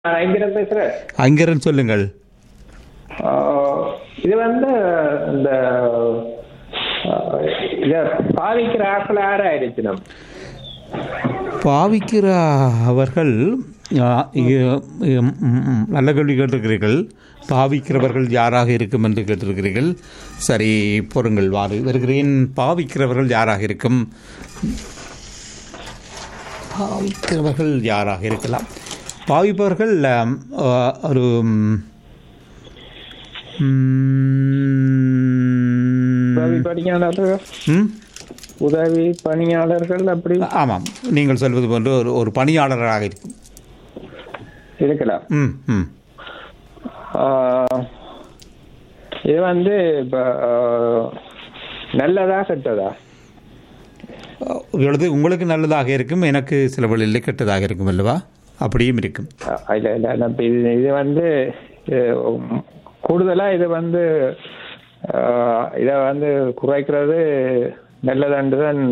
ஐங்கரன் பேசுறேன் ஐங்கரன் சொல்லுங்கள் ஆஹ் இது வந்து இந்த ஆஹ் இத பாதிக்கிற ஆக்கள் யாராயிருச்சு நம்ம பாவிக்கிற அவர்கள் ஆ, இ- இ- ம், ம், நல்ல கேள்வி கேட்டிருக்கிறீர்கள் பாவிக்கிறவர்கள் யாராக இருக்கும் என்று கேட்டிருக்கிறீர்கள் சரி பொறுங்கள் வாரு வருகிறேன் பாவிக்கிறவர்கள் யாராக இருக்கும் பாவிக்கிறவர்கள் யாராக இருக்கலாம் பாவிப்பவர்கள் ஆம், ஆ, ஒரு ம், உதவி ம், பணியாளர்கள் ம் உதவி பணியாளர்கள் அப்படி ஆமாம் நீங்கள் சொல்வது போன்று ஒரு ஒரு பணியாளராக இருக்கும் இருக்கலாம் ம் ம் ஆஹ் இது வந்து இப்ப ஆஹ் நல்லதா கெட்டதா எழுது உங்களுக்கு நல்லதாக இருக்கும் எனக்கு சில வழியில் கெட்டதாக இருக்கும் அல்லவா அப்படியும் இருக்கும் அஹ் இல்ல இல்ல நான் இப்ப இது இது வந்து அஹ், கூடுதலா இது வந்து ஆஹ், இத வந்து குறைக்கிறது நல்லதாண்டு தான்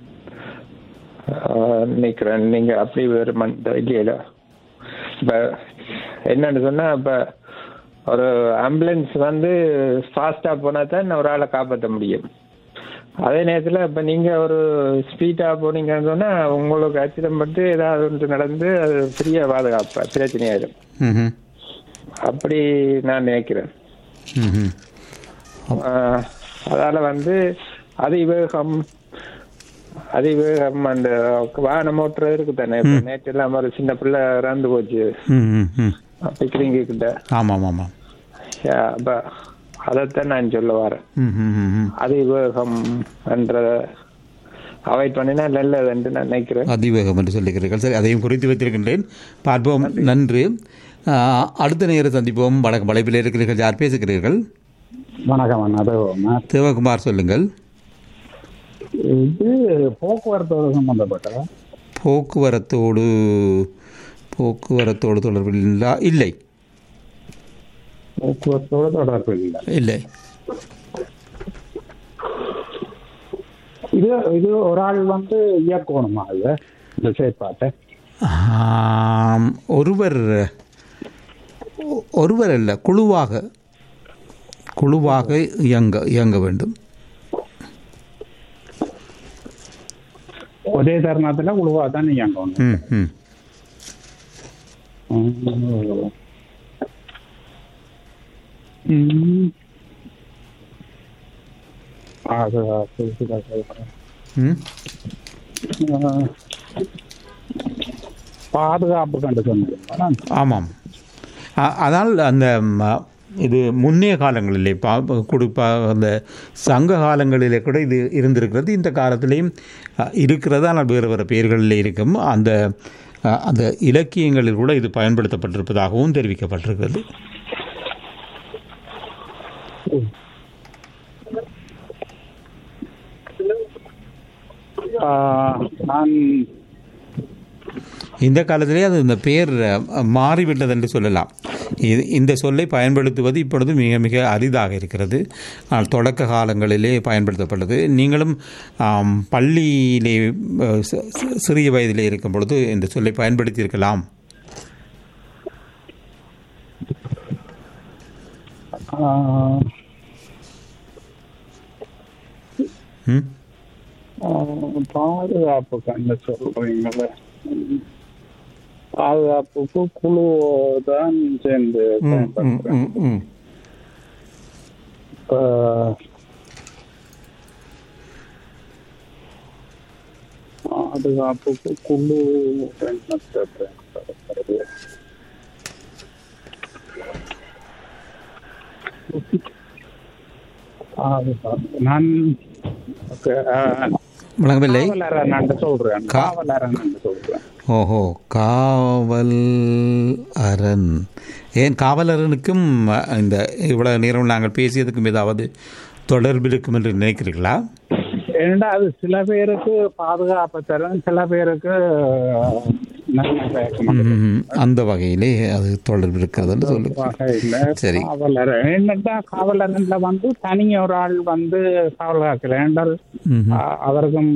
ஆஹ், நினைக்கிறேன் நீங்க அப்படி வேறு மண் இல்லையில இப்ப என்னன்னு சொன்னா இப்ப ஒரு ஆம்புலன்ஸ் வந்து ஃபாஸ்டா போனா தான் ஒரு ஆளை காப்பாற்ற முடியும் அதே நேரத்துல இப்ப நீங்க ஒரு ஸ்பீடா போனீங்கன்னு சொன்னா உங்களுக்கு ஆக்சிடென்ட் பட்டு ஏதாவது ஒன்று நடந்து அது பெரிய பாதுகாப்பு பிரச்சனையாயிடும் ம்ஹும். அப்படி நான் நினைக்கிறேன் ம்ஹும். ஆஹ் அதால வந்து அதிவேகம் அதிவேகம் அந்த வாகனம் ஓட்டுறது இருக்கு தானே இப்ப நேற்று எல்லாம் ஒரு சின்ன பிள்ளை இறந்து போச்சு ம், ம், ம். பிக்ரிங்க கிட்ட ஆமாம் ஆமாம் யா, அப்ப அதைத்தான் நான் சொல்ல வரேன் ம், ம், ம், ம். அதிவேகம் என்ற அவாய்ட் பண்ணினா நல்லது என்று நான் நினைக்கிறேன் அதிவேகம் என்று சொல்லுகிறீர்கள் சரி அதையும் குறித்து வைத்திருக்கின்றேன் பார்ப்போம் நன்று ஆ, அடுத்த நேரம் சந்திப்போம் வணக்கம் வலைப்பில் இருக்கிறீர்கள் யார் பேசுகிறீர்கள் வணக்கம் அண்ணா அது சிவகுமார் சொல்லுங்கள் இது போக்குவரத்தோடு சம்பந்தப்பட்ட போக்குவரத்தோடு போக்குவரத்தோடு தொடர்பில் இல்லா இல்லை போக்குவரத்தோடு தொடர்பு இல்லை இல்லை இது இது ஒரு ஆள் வந்து இயக்கணுமா இது இந்த செயற்பாட்டை ஆம், ஒருவர் ஒ- ஒருவர் அல்ல குழுவாக குழுவாக இயங்க இயங்க வேண்டும் ஒரே தருணத்தில் உழுவா தான் இயங்கணும் ம் ம் ம். ம். அது அது இதுதான் சொல்றேன். ம் ஆ. பாதுகாப்பு கண்டு சொன்னீங்க ஆமாம் அ- அதனால் அந்த ம, இது முன்னைய காலங்களிலே பா கொடுப்பா அந்த சங்க காலங்களிலே கூட இது இருந்திருக்கிறது இந்த காலத்திலேயும் அ, இருக்கிறது ஆனால் வேறு வேறு பெயர்களில் இருக்கும் அந்த அ, அந்த இலக்கியங்களில் கூட இது பயன்படுத்தப்பட்டிருப்பதாகவும் தெரிவிக்கப்பட்டிருக்கிறது ஆ, நான் இந்த காலத்திலே அது இந்த பெயர் அ, மாறிவிட்டது என்று சொல்லலாம் இது இந்த சொல்லை பயன்படுத்துவது இப்பொழுது மிக மிக அரிதாக இருக்கிறது ஆனால் தொடக்க காலங்களிலே பயன்படுத்தப்பட்டது நீங்களும் ஆம், பள்ளியிலே அ, சி- சி- சிறிய வயதிலே இருக்கும் பொழுது இந்த சொல்லை பயன்படுத்தியிருக்கலாம் ஆ, ம் ஆ, பாதுகாப்பு கண்டு சொல்றீங்கள பாதுகாப்புக்கு குழு தான் சேர்ந்து ம், ம், பயன்படுத்துறேன் ம், ம். இப்ப பாதுகாப்புக்கு குழு என்னத்தை பயன்படுத்துறது? பாதுகாப்பு. நான் ஓகே, ஆ, வழங்கவில்லை காவலரன் என்று சொல்றேன் கா- காவலரன் என்று சொல்றேன் ஓஹோ காவல் அரண் ஏன் காவலரனுக்கும் அ, இந்த இவ்வளவு நேரம் நாங்கள் பேசியதுக்கும் ஏதாவது தொடர்பு இருக்கும் என்று நினைக்கிறீர்களா ஏன்னா அது சில பேருக்கு பாதுகாப்பு தரும் சில பேருக்கு நன்மை பயக்கும் ம், அந்த வகையிலே அது தொடர்பு இருக்கிறதுன்னு சொல்லு வகையில சரி. காவலர் என்னட்டா காவலர்ல வந்து தனி ஒரு ஆள் வந்து காவல் காக்கல என்றால் ம்ஹும். அ- அவருக்கும்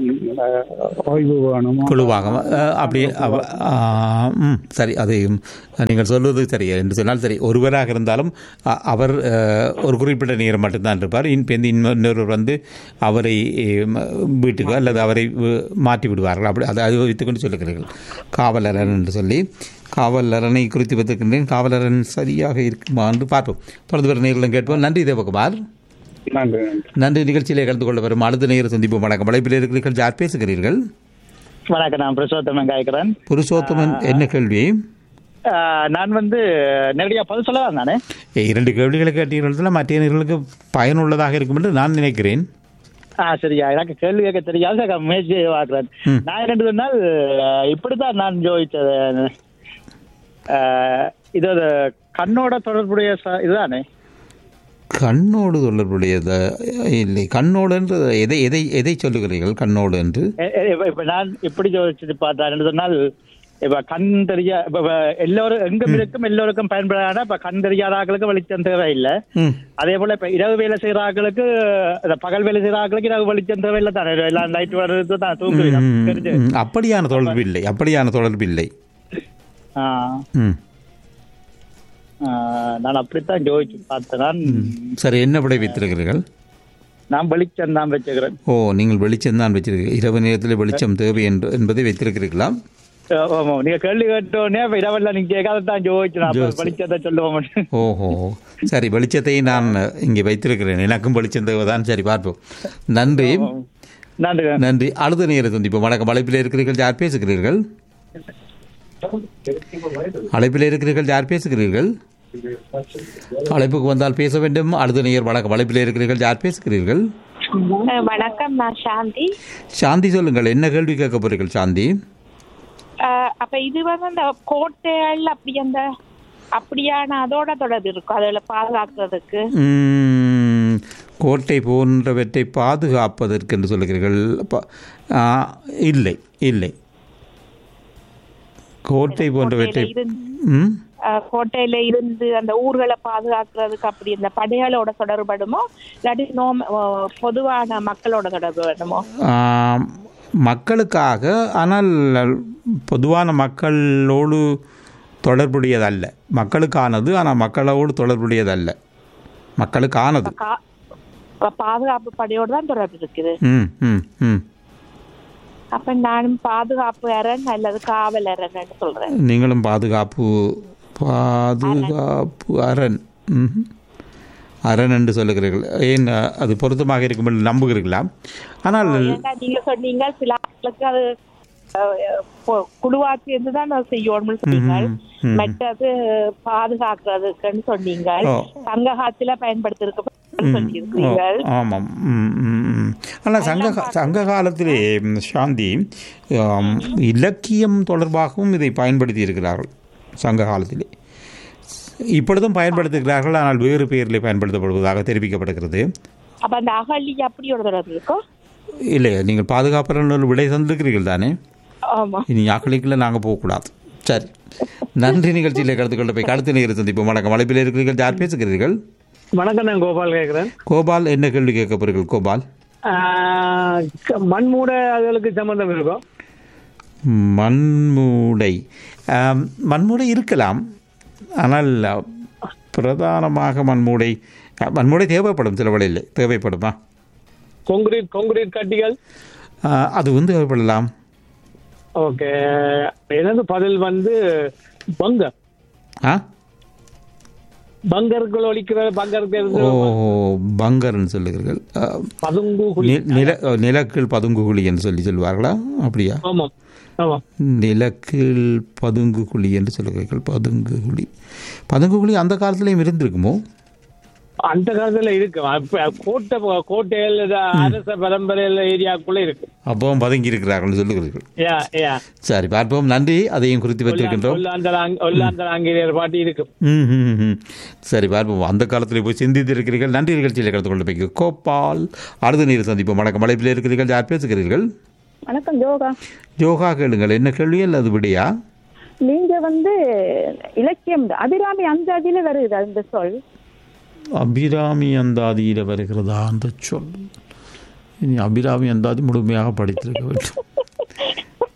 ம், ஓய்வு வேணும் குழுவாக அ, அப்படி அவ- ஆ, ம், சரி அதையும் நீங்கள் சொல்வது சரி என்று சொன்னால் சரி ஒருவராக இருந்தாலும் அ- அவர் அஹ், ஒரு குறிப்பிட்ட நேரம் மட்டும்தான் இருப்பார் இன் பெண் இன்னொருவர் வந்து அவரை ம, வீட்டுக்கு அல்லது அவரை வு- மாற்றி விடுவார்கள் அப்படி அதை அது வைத்துக்கொண்டு சொல்லுகிறீர்கள் காவலரன் என்று சொல்லி காவலரனை குறித்து வைத்திருக்கின்றேன் காவலரன் சரியாக இருக்குமா என்று பார்ப்போம் தொடர்ந்து வர நேரிலும் கேட்போம் நன்றி தேவகுமார் நன்றி நன்றி நன்றி நிகழ்ச்சியிலே கலந்து கொள்ள வரும் அடுத்த நேர சந்திப்போம் வணக்கம் அழைப்பில் இருக்கிறீர்கள் யார் பேசுகிறீர்கள் வணக்கம் நான் பிரசோத்தமன் காய்க்கிறேன் புருஷோத்தமன் என்ன கேள்வி ஆஹ் நான் வந்து நேரடியாக பதில் சொல்லலாம் தானே ஏ, இரண்டு கேள்விகளை கேட்டீர்கள் மற்ற நேர்களுக்கு பயனுள்ளதாக இருக்கும் என்று நான் நினைக்கிறேன் ஆ சரியா எனக்கு கேள்வி கேட்க தெரியாது நான் முயற்சி பார்க்குறேன் ம். நான் ரெண்டு நாள் ஆஹ் இப்படித்தான் நான் ஜோதிச்சது ஆஹ் இது ஒரு கண்ணோட தொடர்புடைய ச- இதுதானே கண்ணோடு தொடர்புடையது இல்லை கண்ணோடு என்று எதை எதை எதை சொல்லுகிறீர்கள் கண்ணோடு என்று எ- எ- இப்ப- இப்ப நான் இப்படி ஜோதிச்சுட்டு பார்த்தேன் ரெண்டு நாள் இப்ப கண் தெரிய இப்ப இப்ப எல்லோரும் எங்கும் இருக்கும் எல்லோருக்கும் பயன்படாத இப்ப கண் தெரியாத ஆட்களுக்கு வெளிச்சம் தேவையில்லை ம் அதே போல இப்ப இரவு வேலை செய்யற ஆட்களுக்கு இந்த பகல் வேலை செய்யற ஆட்களுக்கு இரவு வெளிச்சம் தேவையில்லை தானே எல்லாம் லைட் வர்றது தான் தூங்குவீங்க ம், தெரிஞ்சு ம், அப்படியான தொடர்பு இல்லை அப்படியான தொடர்பு இல்லை ஆ, ம் ஆ, நான் அப்படித்தான் ஜோதிச்சு பார்த்தேன் நான் சரி என்ன விடை வைத்திருக்கிறீர்கள் நான் வெளிச்சம் தான் வச்சுக்கிறேன் ஓ நீங்கள் வெளிச்சம் தான் வச்சிருக்கீர்கள் இரவு நேரத்தில் வெளிச்சம் தேவை என்று என்பதை வைத்திருக்கிறீர்களா ஆ, ஆமா நீங்க கேள்வி கேட்டோடனே இப்ப இரவெல்லாம் நீங்க கேட்காத தான் ஜோதிச்சு நான் அப்ப ஜோதிச்சு. வெளிச்சத்தை சொல்லுவோம் ஓஹோ சரி வெளிச்சத்தை நான் இங்கே வைத்திருக்கிறேன் எனக்கும் வெளிச்சம் தேவை தான் சரி பார்ப்போம் நன்றி நன்றி நன்றி அடுத்த நேர சந்திப்போம் வணக்கம் அழைப்பில் இருக்கிறீர்கள் யார் பேசுகிறீர்கள் அழைப்பில் இருக்கிறீர்கள் யார் பேசுகிறீர்கள் அழைப்புக்கு வந்தால் பேச வேண்டும் அடுத்த நேயர் வணக்கம் அழைப்பில் இருக்கிறீர்கள் யார் பேசுகிறீர்கள் அஹ் வணக்கம் நான் சாந்தி சாந்தி சொல்லுங்கள் என்ன கேள்வி கேட்க போறீர்கள் சாந்தி அஹ் அப்ப இது வந்து அந்த கோட்டைகள் அப்படி அந்த அப்படியான அதோட தொடர்பு இருக்கும் அதில் பாதுகாக்கிறதுக்கு ம், கோட்டை போன்றவற்றை பாதுகாப்பதற்கு என்று சொல்லுகிறீர்கள் ப- ஆ, இல்லை இல்லை கோட்டை போன்றவற்றை கோட்டையில இருந்து ம் அஹ் கோட்டையில இருந்து அந்த ஊர்களை பாதுகாக்கிறதுக்கு அப்படி இந்த படைகளோட தொடர்படுமோ இல்லாட்டி நோம் அஹ் பொதுவான மக்களோட தொடர்பு வேணுமோ ஆம், மக்களுக்காக ஆனால் பொதுவான மக்களோடு தொடர்புடையதல்ல மக்களுக்கானது ஆனால் மக்களோடு தொடர்புடையதல்ல மக்களுக்கானது கா- அப்ப பாதுகாப்பு படையோட தான் தொடர்பு இருக்குது ம் ம் ம் அப்ப நானும் பாதுகாப்பு அரண் அல்லது காவல் அரண்னு சொல்றேன் நீங்களும் பாதுகாப்பு பாதுகாப்பு அரண் ம்ஹும். அரண் என்று சொல்லுகிறீர்கள் ஏன் அது பொருத்தமாக இருக்கும் என்று நம்புகிறீர்களா ஆனால் ஏன்னா நீங்க சொன்னீங்க சில ஆட்களுக்கு அது அஹ், பொ- குழுவா சேர்ந்து தான் அதை செய்யணும்னு சொன்னீங்க ம்ஹும். ம். மற்றது பாதுகாக்கிறதுக்குன்னு சொன்னீங்க ஓ. சங்க காலத்துல பயன்படுத்திருக்க சொல்லியிருக்கீங்க ஓ, ஆமாம் ம், ம், ம். ஆனால் சங்க சங்க காலத்திலே ம், சாந்தி ஆம், இலக்கியம் தொடர்பாகவும் இதை பயன்படுத்தி இருக்கிறார்கள் சங்க காலத்திலே இப்பொழுதும் பயன்படுத்துகிறார்கள் ஆனால் வேறு பெயரில் பயன்படுத்தப்படுவதாக தெரிவிக்கப்படுகிறது அப்ப அந்த அகழி அப்படி ஒரு தொடர்பு இருக்கும் இல்லை நீங்கள் பாதுகாப்பு விடை தந்திருக்கிறீர்கள் தானே ஆமா இனி யாக்களிக்கில் நாங்கள் போகக்கூடாது சரி நன்றி நிகழ்ச்சியில் கலந்து கொண்டு போய் கருத்து நேர சந்திப்போம் வணக்கம் வலைப்பில் இருக்கிறீர்கள் யார் பேசுகிறீர்கள் வணக்கம் நான் கோபால் கேட்குறேன் கோபால் என்ன கேள்வி கேட்க போறீர்கள் கோபால் மண்மூட அதுகளுக்கு சம்பந்தம் இருக்கும் மண்மூடை ஆம், மண்மூடை இருக்கலாம் ஆனால் அ, பிரதானமாக மண்மூடை அ, மண்மூடை தேவைப்படும் சில வழியில் தேவைப்படுமா கொங்கிரீட் கொங்கிரீட் கட்டிகள் ஆ, அது வந்து தேவைப்படலாம் ஓகே எனது பதில் வந்து பங்கர் ஆ பங்கர்கள் ஒழிக்கிற பங்கருக்கு இருந்து ஓ பங்கர்னு சொல்லுகிறீர்கள் ஆ, பதுங்கு குழி நி- நில நிலக்கீழ் பதுங்கு குழி என்று சொல்லி சொல்வார்களா அப்படியா ஆமாம் ஆமாம் நிலக்கீழ் பதுங்கு குழி என்று சொல்லுகிறீர்கள் பதுங்கு குழி பதுங்கு குழி அந்த காலத்துலேயும் இருந்திருக்குமோ அந்த காலத்துல இருக்கு அப்ப கோட்டை கோட்டைகள் இது அரச பரம்பரையில் ஏரியாக்குள்ள இருக்கு அப்பவும் பதுங்கி இருக்கிறார்கள் சொல்லுகிறீர்கள் யா யா சரி பார்ப்போம் நன்றி அதையும் குறித்து வைத்திருக்கின்றோம் ஒல்லாந்தர ஒல்லாந்தர ஆங்கிலேயர் பாட்டி இருக்கு ம், ம், ம். சரி பார்ப்போம் அந்த காலத்தில் போய் சிந்தித்து இருக்கிறீர்கள் நன்றி நிகழ்ச்சியில் கலந்து கொண்டு போய் கோபால் அடுத்த நீர் சந்திப்போம் வணக்கம் மலைப்பில் இருக்கிறீர்கள் யார் பேசுகிறீர்கள் வணக்கம் யோகா யோகா கேளுங்கள் என்ன கேள்வி அல்லது விடையா நீங்க வந்து இலக்கியம் அபிராமி அந்தாதியில வருது அந்த சொல் அபிராமி அந்தாதியில் வருகிறதா அந்த சொல் இனி அபிராமி அந்தாதி முழுமையாக படித்திருக்க வேண்டும்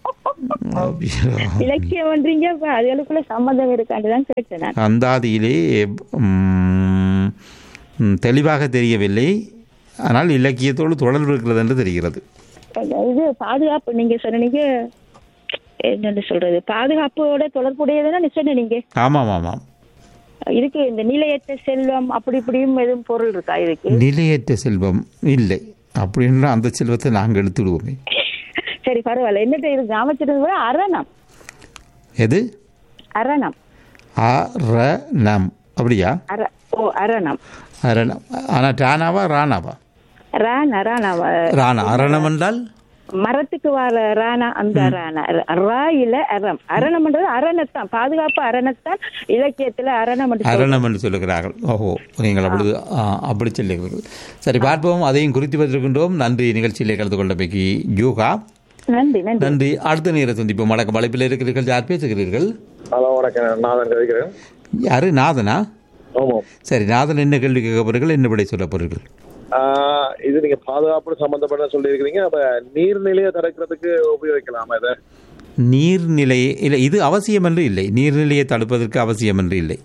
இலக்கியம் பண்றீங்க அப்ப அதுகளுக்குள்ள சம்மந்தம் இருக்காண்டுதான் கேட்டேன் நான் அந்தாதியிலே ம், ம், தெளிவாக தெரியவில்லை ஆனால் இலக்கியத்தோடு தொடர்பு இருக்கிறது என்று தெரிகிறது இது பாதுகாப்பு நீங்க சொன்னீங்க என்னன்னு சொல்றது பாதுகாப்போட தொடர்புடையதுன்னா சொன்னீங்க ஆமாம் ஆமாம் இதுக்கு இந்த நிலையற்ற செல்வம் அப்படி இப்படியும் எதுவும் பொருள் இருக்கா இதுக்கு நிலையற்ற செல்வம் இல்லை அப்படின்னா அந்த செல்வத்தை நாங்கள் எடுத்துடுவோமே சரி பரவாயில்ல என்னட்ட இது ஞாபகத்திற்கு கூட அரணம் எது அரணம் அரணம் அப்படியா அர ஓ அரணம் அரணம் ஆனால் டானாவா ராணாவா ராணா ராணா ராணா அரணம் என்றால் மரத்துக்கு வர ராணா அந்த ராணா ராயில அறம் அரணம்ன்றது அரணத்தான் பாதுகாப்பு அரணத்தான் இலக்கியத்துல அரணம் என்று சொல்றோம். அரணம் என்று சொல்லுகிறார்கள் ஓஹோ நீங்கள் அப்படி ஆ, அப்படி சொல்லுகிறீர்கள் சரி பார்ப்போம் அதையும் குறித்து வைத்திருக்கின்றோம் நன்றி நிகழ்ச்சியிலே கலந்து கொண்டமைக்கு யோகா நன்றி நன்றி நன்றி அடுத்த நேரம் சந்திப்போம் வணக்கம் அழைப்பில் இருக்கிறீர்கள் யார் பேசுகிறீர்கள் ஹலோ வணக்கம் நான் கழிக்கிறேன் யாரு நாதனா ஆமாம் சரி நாதன் என்ன கேள்வி கேட்க போறீர்கள் என்ன விடை சொல்ல போறீர்கள் ஆஹ் இது நீங்க பாதுகாப்பு சம்பந்தப்பட்ட சொல்லியிருக்கிறீங்க அப்ப நீர்நிலையை தடுக்கிறதுக்கு உபயோகிக்கலாமா இதை நீர்நிலை இல்லை இது அவசியம் என்று இல்லை நீர்நிலையை தடுப்பதற்கு அவசியம் என்று இல்லை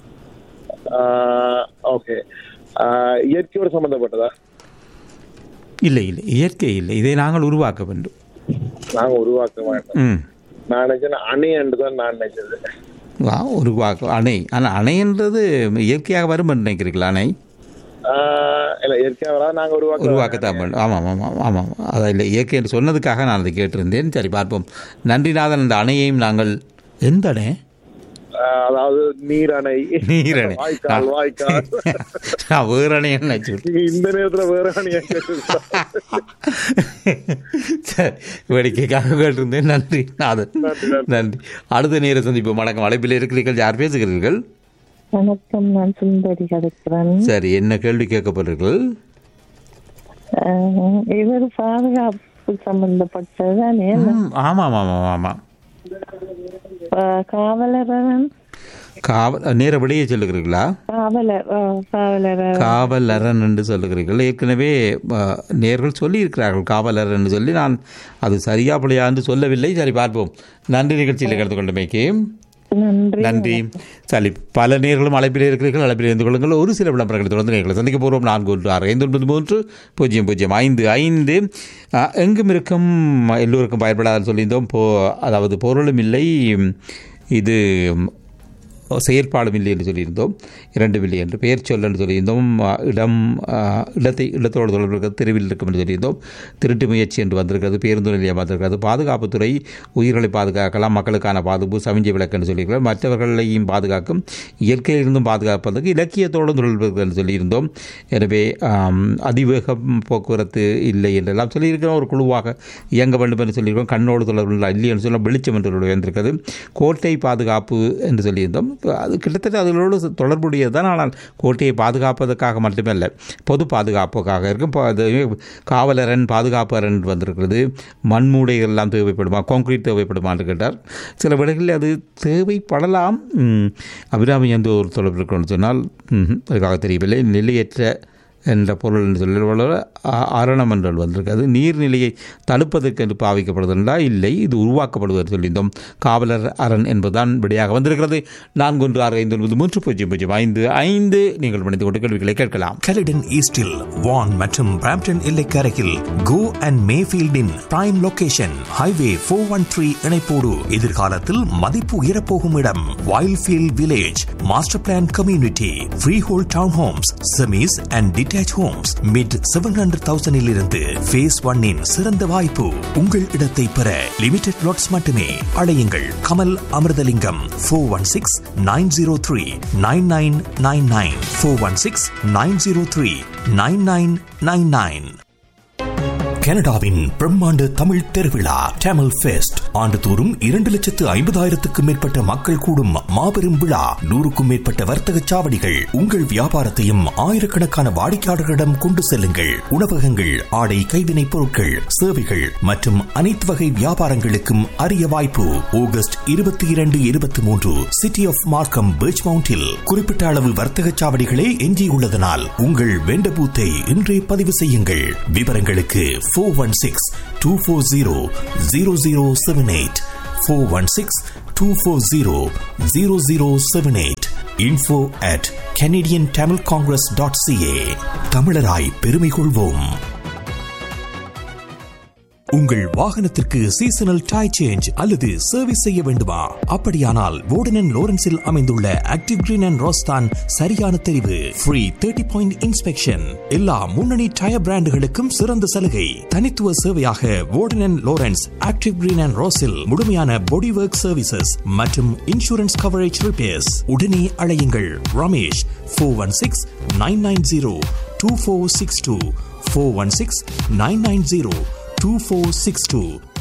ஓகே இயற்கையோடு சம்பந்தப்பட்டதா இல்லை இல்லை இயற்கை இல்லை இதை நாங்கள் உருவாக்க வேண்டும் நாங்க உருவாக்க மாட்டோம் ம் நான் நினைச்சேன் அணை என்று தான் நான் நினைச்சது வா, உருவாக்க அணை ஆனால் அணைன்றது இயற்கையாக வரும் என்று நினைக்கிறீங்களா அணை ஆஹ் இல்ல இயற்கையா வராது நாங்க உருவாக்க உருவாக்கத்தான் வேண்டும் ஆமாம் ஆமாம் ஆமாம் அதான் இல்லை இயற்கை என்று சொன்னதுக்காக நான் அதை கேட்டிருந்தேன் சரி பார்ப்போம் நன்றிநாதன் அந்த அணையையும் நாங்கள் எந்த அணை ஆஹ் அதாவது நீர் அணை நீரணை வாய்க்கால் வாய்க்கால் நான் வேறு அணைன்னு நினச்சி நீங்க இந்த நேரத்துல வேற அணையா சரி வேடிக்கைக்காக கேட்டிருந்தேன் நன்றி நாதன் நன்றி அடுத்த நேர சந்திப்பு வணக்கம் அழைப்பில் இருக்கிறீர்கள் யார் பேசுகிறீர்கள் வணக்கம் நான் சுந்தரி கிடைக்கிறேன் சரி என்ன கேள்வி கேட்க போறீர்கள் அஹ், இவர் பாதுகாப்பு சம்பந்தப்பட்டதுதானே ம், ஆமாம் ஆமாம் ஆமாம் அஹ், காவலரன் காவல் நேர விடையே சொல்லுகிறீர்களா காவலர் அஹ், காவலர் காவலரன் என்று சொல்லுகிறீர்கள் ஏற்கனவே அஹ், நேர்கள் சொல்லியிருக்கிறார்கள் காவலர் என்று சொல்லி நான் அது சரியா பிள்ளையா என்று சொல்லவில்லை சரி பார்ப்போம் நன்றி நிகழ்ச்சியில் கலந்து கொண்டமைக்கு நன்றி நன்றி சரி பல நேர்களும் அழைப்பில் இருக்கிறீர்கள் அழைப்பில் இருந்து கொள்ளுங்கள் ஒரு சில விளம்பரங்களை தொடர்ந்து நேர்களை சந்திக்க போகிறோம் நான்கு ஒன்று ஆறு ஐந்து ஒன்பது மூன்று பூஜ்ஜியம் பூஜ்ஜியம் ஐந்து ஐந்து அஹ், எங்கும் இருக்கும் எல்லோருக்கும் பயன்படாத சொல்லியிருந்தோம் போ அதாவது பொருளும் இல்லை இது செயற்பாடும் இல்லை என்று சொல்லியிருந்தோம் இரண்டு இல்லை என்று பெயர் சொல் என்று சொல்லியிருந்தோம் அஹ், இடம் அஹ், இடத்தை இடத்தோடு தொடர்பு இருக்கிறது தெருவில் இருக்கும் என்று சொல்லியிருந்தோம் திருட்டு முயற்சி என்று வந்திருக்கிறது பேருந்து நிலையம் வந்திருக்கிறது பாதுகாப்புத்துறை உயிர்களை பாதுகாக்கலாம் மக்களுக்கான பாதுகாப்பு சமிஞ்சை விளக்கு என்று சொல்லியிருக்கிறார் மற்றவர்களையும் பாதுகாக்கும் இயற்கையிலிருந்தும் பாதுகாப்பதற்கு இலக்கியத்தோடும் தொடர்பு இருக்கிறது என்று சொல்லியிருந்தோம் எனவே ஆம், அதிவேகம் போக்குவரத்து இல்லை என்றெல்லாம் சொல்லியிருக்கிறோம் ஒரு குழுவாக இயங்க வேண்டும் என்று சொல்லியிருக்கோம் கண்ணோடு தொடர்புள்ள இல்லை என்று சொல்ல வெளிச்சம் என்று ஒரு வந்திருக்கிறது கோட்டை பாதுகாப்பு என்று சொல்லியிருந்தோம் அது கிட்டத்தட்ட அதனோடு தொடர்புடையது தான் ஆனால் கோட்டையை பாதுகாப்பதற்காக மட்டுமல்ல பொது பாதுகாப்புக்காக இருக்கும் இப்போ அது காவலரன் பாதுகாப்பரன் வந்திருக்கிறது மண்மூடைகள் எல்லாம் தேவைப்படுமா கான்கிரீட் தேவைப்படுமா என்று கேட்டார் சில விடைகளில் அது தேவைப்படலாம் ம், அபிராமி என்று ஒரு தொடர்பு இருக்கணும்னு சொன்னால் ம், அதுக்காக தெரியவில்லை நிலையற்ற என்ற பொருள் என்று சொல்லி அரணம் என்றால் வந்திருக்கிறது நீர்நிலையை தடுப்பதற்கு என்று பாவிக்கப்படுவதா இல்லை இது உருவாக்கப்படுவது சொல்லியிருந்தோம் காவலர் அரண் என்பதுதான் விடையாக வந்திருக்கிறது நான்கு ஒன்று ஆறு ஐந்து ஒன்பது மூன்று பூஜ்ஜியம் பூஜ்ஜியம் ஐந்து ஐந்து நீங்கள் மனித கொண்டு கேள்விகளை கேட்கலாம் கலிடன் ஈஸ்டில் வான் மற்றும் பிராம்டன் எல்லைக்கரையில் கோ அண்ட் மேஃபீல்டின் prime location highway four one three இணைப்போடு எதிர்காலத்தில் மதிப்பு உயரப்போகும் இடம் Wildfield village master plan community freehold town homes semis and detached homes mid seven hundred தௌசண்டில் இருந்து ஃபேஸ் ஒன்னின் சிறந்த வாய்ப்பு உங்கள் இடத்தை பெற லிமிடெட் லாட்ஸ் மட்டுமே அழையுங்கள் Kamal Amirthalingam four one six nine zero three nine nine nine nine four one six nine zero three nine nine nine nine கனடாவின் பிரம்மாண்ட தமிழ் திருவிழா டேமல் ஃபெஸ்ட் ஆண்டுதோறும் இரண்டு லட்சத்து ஐம்பதாயிரத்துக்கும் மேற்பட்ட மக்கள் கூடும் மாபெரும் விழா நூறுக்கும் மேற்பட்ட வர்த்தக சாவடிகள் உங்கள் வியாபாரத்தையும் ஆயிரக்கணக்கான வாடிக்கையாளர்களிடம் கொண்டு செல்லுங்கள் உணவகங்கள் ஆடை கைவினைப் பொருட்கள் சேவைகள் மற்றும் அனைத்து வகை வியாபாரங்களுக்கும் அரிய வாய்ப்பு ஆகஸ்ட் இருபத்தி இரண்டு இருபத்தி மூன்று சிட்டி ஆஃப் மார்க்கம் பீச் மவுண்டில் குறிப்பிட்ட அளவு வர்த்தக சாவடிகளே எஞ்சியுள்ளதனால் உங்கள் வெண்ட பூத்தை இன்றே பதிவு செய்யுங்கள் விவரங்களுக்கு four one six two four zero zero zero seven eight four one six two four zero zero zero seven eight info at Canadian Tamil congress dot CA தமிழராய் பெருமை கொள்வோம் உங்கள் வாகனத்திற்கு சீசனல் டை சேஞ்ச் அல்லது சர்வீஸ் செய்ய வேண்டுமா அப்படியானால் வோர்டன் லோரன்ஸில் அமைந்துள்ள ஆக்டிவ் கிரீன் அண்ட் ரோஸ்தான் சரியான தெரிவு ஃப்ரீ தேர்ட்டி பாயிண்ட் இன்ஸ்பெக்ஷன் எல்லா முன்னணி டயர் பிராண்டுகளுக்கும் சிறந்த சலுகை தனித்துவ சேவையாக Warden Lawrence active green and ரோஸில் முழுமையான பாடி ஒர்க் சர்வீசஸ் மற்றும் இன்சூரன்ஸ் கவரேஜ் ரிப்பேர்ஸ் உடனே அழையுங்கள் Ramesh four one six nine nine zero two four six two four one six nine nine zero two four six two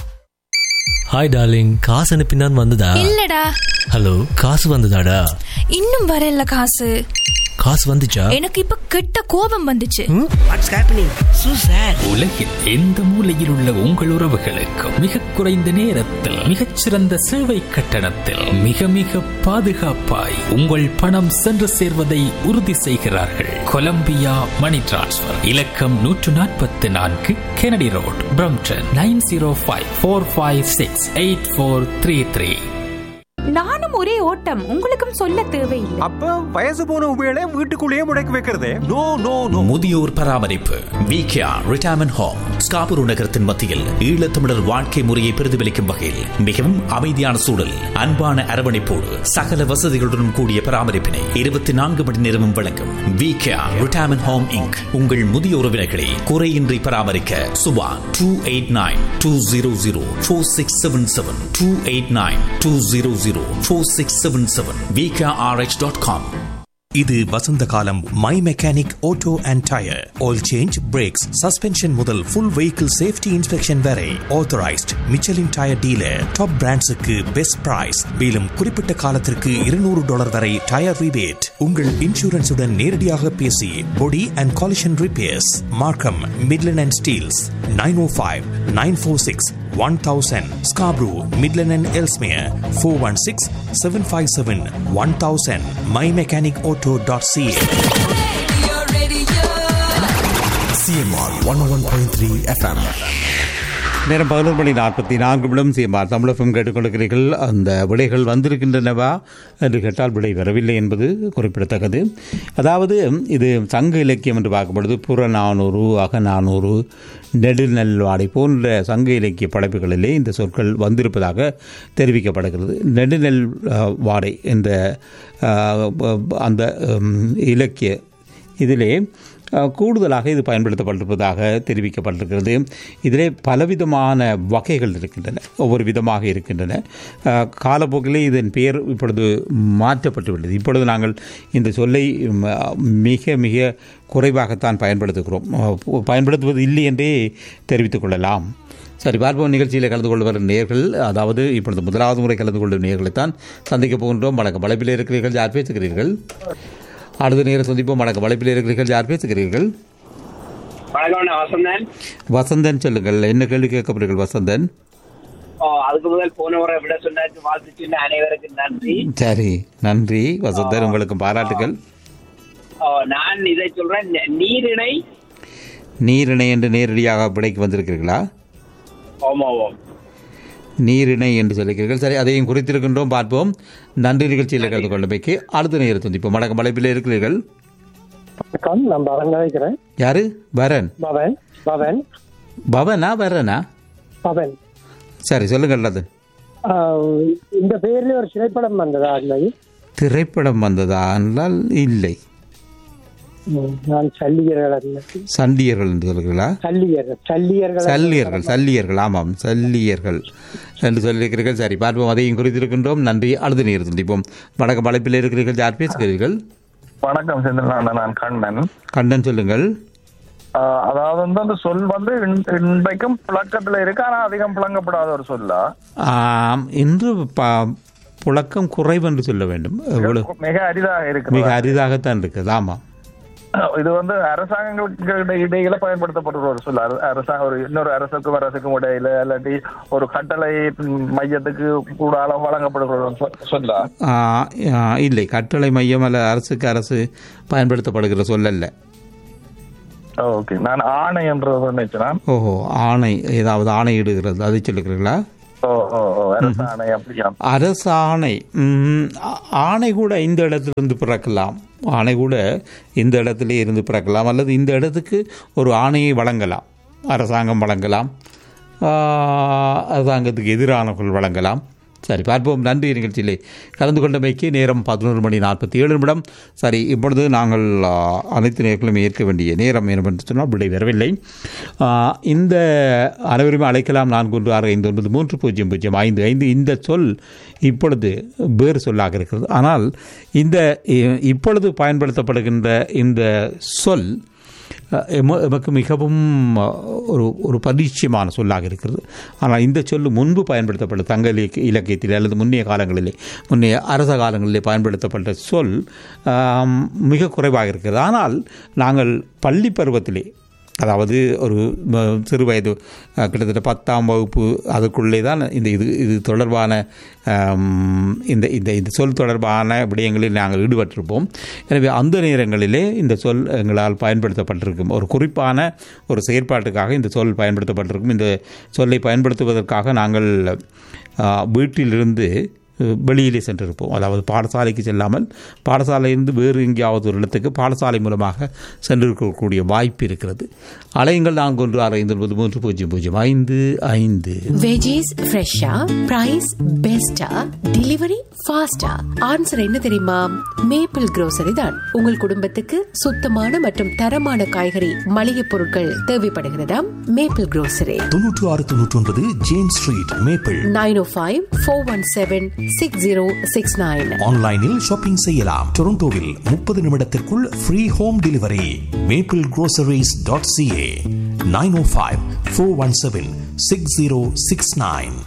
hi darling காசு அனுப்பினான் வந்ததா இல்லடா hello காசு வந்ததாடா இன்னும் வரல காசு காசு வந்துச்சா எனக்கு இப்ப கெட்ட கோபம் வந்துச்சு வாட்ஸ் ஹேப்பனிங் சூ சார் உலகில் எந்த மூலையில் உள்ள உங்கள் உறவுகளுக்கு மிக குறைந்த நேரத்தில் மிகச்சிறந்த சேவை கட்டணத்தில் மிக மிக பாதுகாப்பாய் உங்கள் பணம் சென்று சேர்வதை உறுதி செய்கிறார்கள் கொலம்பியா மணி டிரான்ஸ்ஃபர் இலக்கம் நூற்று நாற்பத்தி நான்கு Kennedy road Brampton nine zero five four five six eight four three three நானும் ஒரே ஓட்டம் உங்களுக்கும் சொல்ல தேவையில்லை அப்ப வயசு போன உபயோக வீட்டுக்குள்ளேயே முடக்கி வைக்கிறதே நோ நோ நோ முதியோர் பராமரிப்பு விகேஆ ரிட்டையர்மெண்ட் ஹோம் ஸ்காபுரு நகரத்தின் மத்தியில் ஈழத்தமிழர் வாழ்க்கை முறையை பிரதிபலிக்கும் வகையில் மிகவும் அமைதியான சூழல் அன்பான அரவணைப்போடு சகல வசதிகளுடன் கூடிய பராமரிப்பினை இருபத்தி நான்கு மணி நேரமும் வழங்கும் விகேஆ ரிட்டையர்மெண்ட் ஹோம் இங்க் உங்கள் முதிய உறவினர்களை குறையின்றி பராமரிக்க Subha two eight nine two zero zero four six seven seven two eight nine two zero zero four six seven seven VKRH dot com இது வசந்த காலம் my mechanic auto and tyre oil change brakes suspension முதல் full vehicle safety inspection வரை authorised Michelin tyre dealer top பிராண்ட்ஸுக்கு best price மேலும் குறிப்பிட்ட காலத்திற்கு இருநூறு டாலர் வரை டயர் ரிபேட் உங்கள் இன்சூரன்ஸுடன் நேரடியாக பேசி body and collision repairs Markham Midland and Steeles nine O five nine four six one thousand Scarborough Midland and Ellesmere four one six seven five seven one thousand my mechanic auto dot CA CMR one one point three FM நேரம் பதினோரு மணி நாற்பத்தி நான்கு நிமிடம் CMR தமிழகம் கேட்டுக்கொண்டிருக்கிறீர்கள் அந்த விடைகள் வந்திருக்கின்றனவா என்று கேட்டால் விடை வரவில்லை என்பது குறிப்பிடத்தக்கது அதாவது இது சங்க இலக்கியம் என்று பார்க்கும்பொழுது புறநானூறு அகநானூறு நெடுநெல்வாடை போன்ற சங்க இலக்கிய படைப்புகளிலே இந்த சொற்கள் வந்திருப்பதாக தெரிவிக்கப்படுகிறது நெடுநெல் அஹ், வாடை என்ற அஹ், அந்த உம், இலக்கிய இதிலே அஹ், கூடுதலாக இது பயன்படுத்தப்பட்டிருப்பதாக தெரிவிக்கப்பட்டிருக்கிறது இதிலே பலவிதமான வகைகள் இருக்கின்றன ஒவ்வொரு விதமாக இருக்கின்றன அஹ், காலப்போக்கிலே இதன் பெயர் இப்பொழுது மாற்றப்பட்டுவிட்டது இப்பொழுது நாங்கள் இந்த சொல்லை ம், மிக மிக குறைவாகத்தான் பயன்படுத்துகிறோம் அஹ், பயன்படுத்துவது இல்லை என்றே தெரிவித்துக் கொள்ளலாம் சரி பார்ப்போம் நிகழ்ச்சியில் கலந்து கொண்டு வரும் நேர்கள் அதாவது இப்பொழுது முதலாவது முறை கலந்து கொள்ளும் நேர்களைத்தான் சந்திக்கப் போகின்றோம் வணக்கம் வளைப்பில் இருக்கிறீர்கள் யார் பேசுகிறீர்கள் அடுத்த நேரம் சந்திப்போம் வணக்கம் வளைப்பில் இருக்கிறீர்கள் யார் பேசுகிறீர்கள் வணக்கம் நான் வசந்தன் வசந்தன் சொல்லுங்கள் என்ன கேள்வி கேட்கப்படுங்கள் வசந்தன் ஓ, அதுக்கு முதல் போன முறை விட சொன்னாச்சு வாழ்த்து சொன்ன அனைவருக்கும் நன்றி சரி நன்றி வசந்தன் உங்களுக்கு பாராட்டுகள் ஓ, நான் இதை சொல்றேன் ந- நீரிணை நீரிணை என்று நேரடியாக விடைக்கு வந்திருக்கிறீர்களா ஓமோ ஓம் நீரிணை என்று சொல்லிக்கிறீர்கள் சரி அதையும் குறித்திருக்கின்றோம் பார்ப்போம் நன்றி நிகழ்ச்சியில் கலந்து கொண்டமைக்கு அடுத்த நேரம் சந்திப்போம் வணக்கம் வளைப்பில் இருக்கிறீர்கள் வணக்கம் நான் பவன் நினைக்கிறேன் யாரு வரன் பவன் பவன் பவனா வரனா பவன் சரி சொல்லுங்கள் அது ஆஹ், இந்த பேர்ல ஒரு திரைப்படம் வந்ததா அன்னைக்கு திரைப்படம் வந்ததா என்றால் இல்லை ம், நான் சல்லியர்கள் சண்டியர்கள் என்று சொல்கிறீர்களா சல்லியர்கள் சல்லியர்கள் சல்லியர்கள் சல்லியர்கள் ஆமாம் சல்லியர்கள் என்று சொல்லியிருக்கிறீர்கள் சரி பார்ப்போம் அதையும் குறித்திருக்கின்றோம் நன்றி அடுத்த நேரம் சந்திப்போம் வணக்கம் அழைப்பில் இருக்கிறீர்கள் யார் பேசுகிறீர்கள் வணக்கம் செந்தில் நான் கண்ணன் கண்ணன் சொல்லுங்கள் ஆஹ் அதாவது வந்து அந்த சொல் வந்து இன்- இன்றைக்கும் புழக்கத்துல இருக்கு ஆனா அதிகம் புழங்கப்படாத ஒரு சொல்லா ஆம், இன்று ப- புழக்கம் குறைவு என்று சொல்ல வேண்டும் எவ்வளவு மிக அரிதாக இருக்கு மிக அரிதாகத்தான் இருக்குது ஆமாம் இது வந்து அரசாங்கங்களுக்கு இடை- இடையில பயன்படுத்தப்படுற ஒரு சொல் அர- அரசாங்க ஒரு இன்னொரு அரசுக்கும் அரசுக்கும் இடையில இல்லாட்டி ஒரு கட்டளை ம், மையத்துக்கு கூட அளவு வழங்கப்படுகிற ஒரு சொ- சொல்லா ஆ, ஆ, இல்லை கட்டளை மையம் அல்ல அரசுக்கு அரசு பயன்படுத்தப்படுகிற சொல்லல்ல ஓகே நான் ஆணை என்று நினைச்சேன் ஓஹோ ஆணை ஏதாவது ஆணை இடுகிறது அதை சொல்லுகிறீர்களா ஓ ஓ ஓ அரசாணை அப்படியா அரசாணை ம், ஆ- ஆணை கூட இந்த இடத்திலிருந்து பிறக்கலாம் ஆணை கூட இந்த இடத்துல இருந்து பிறக்கலாம் அல்லது இந்த இடத்துக்கு ஒரு ஆணையை வழங்கலாம் அரசாங்கம் வழங்கலாம் ஆ, அரசாங்கத்துக்கு எதிரானவர்கள் வழங்கலாம் சரி பார்ப்போம் நன்றி நிகழ்ச்சியிலே கலந்து கொண்டமைக்கு நேரம் பதினோரு மணி நாற்பத்தி ஏழு நிமிடம் சரி இப்பொழுது நாங்கள் ஆ, அனைத்து நேர்களும் ஏற்க வேண்டிய நேரம் என்னவென்று சொன்னால் விடை வரவில்லை ஆ, இந்த அனைவருமே அழைக்கலாம் நான்கு ஒன்று ஆறு ஐந்து ஒன்பது மூன்று பூஜ்ஜியம் பூஜ்ஜியம் ஐந்து ஐந்து இந்த சொல் இப்பொழுது வேறு சொல்லாக இருக்கிறது ஆனால் இந்த இ- இப்பொழுது பயன்படுத்தப்படுகின்ற இந்த சொல் அஹ், எம- எமக்கு மிகவும் அஹ், ஒரு ஒரு பரிச்சயமான சொல்லாக இருக்கிறது ஆனால் இந்த சொல் முன்பு பயன்படுத்தப்பட்ட தங்க இலக்கிய இலக்கியத்தில் அல்லது முன்னைய காலங்களிலே முன்னைய அரச காலங்களிலே பயன்படுத்தப்பட்ட சொல் ஆம், மிக குறைவாக இருக்கிறது ஆனால் நாங்கள் பள்ளி பருவத்திலே அதாவது ஒரு ம, சிறு வயது அஹ், கிட்டத்தட்ட பத்தாம் வகுப்பு அதுக்குள்ளே தான் இந்த இது இது தொடர்பான ஆம், இந்த இந்த இந்த சொல் தொடர்பான விடயங்களில் நாங்கள் ஈடுபட்டிருப்போம் எனவே அந்த நேரங்களிலே இந்த சொல் எங்களால் பயன்படுத்தப்பட்டிருக்கும் ஒரு குறிப்பான ஒரு செயற்பாட்டுக்காக இந்த சொல் பயன்படுத்தப்பட்டிருக்கும் இந்த சொல்லை பயன்படுத்துவதற்காக நாங்கள் ஆ, வீட்டிலிருந்து அஹ், வெளியிலே சென்றிருப்போம் அதாவது பாடசாலைக்கு செல்லாமல் பாடசாலையிலிருந்து வேறு எங்கேயாவது ஒரு இடத்துக்கு பாடசாலை மூலமாக சென்றிருக்கக்கூடிய வாய்ப்பு இருக்கிறது அலையுங்கள் நான்கு ஒன்று ஆறு ஐந்து ஒன்பது மூன்று பூஜ்ஜியம் பூஜ்ஜியம் ஐந்து ஐந்து வெஜிஸ் ஃப்ரெஷ்ஷா பிரைஸ் பெஸ்டா டெலிவரி ஃபாஸ்டா ஆன்சர் என்ன தெரியுமா மேப்பிள் grocery தான் உங்கள் குடும்பத்துக்கு சுத்தமான மற்றும் தரமான காய்கறி மளிகை பொருட்கள் தேவைப்படுகிறதா மேப்பிள் grocery தொன்னூற்று ஆறு தொன்னூற்றி ஒன்பது James street Maple nine O five four one seven six zero six nine ஆன்லைனில் ஷாப்பிங் செய்யலாம் டொரண்டோவில் முப்பது நிமிடத்திற்குள் free home delivery Maple groceries dot CA nine O five four one seven six zero six nine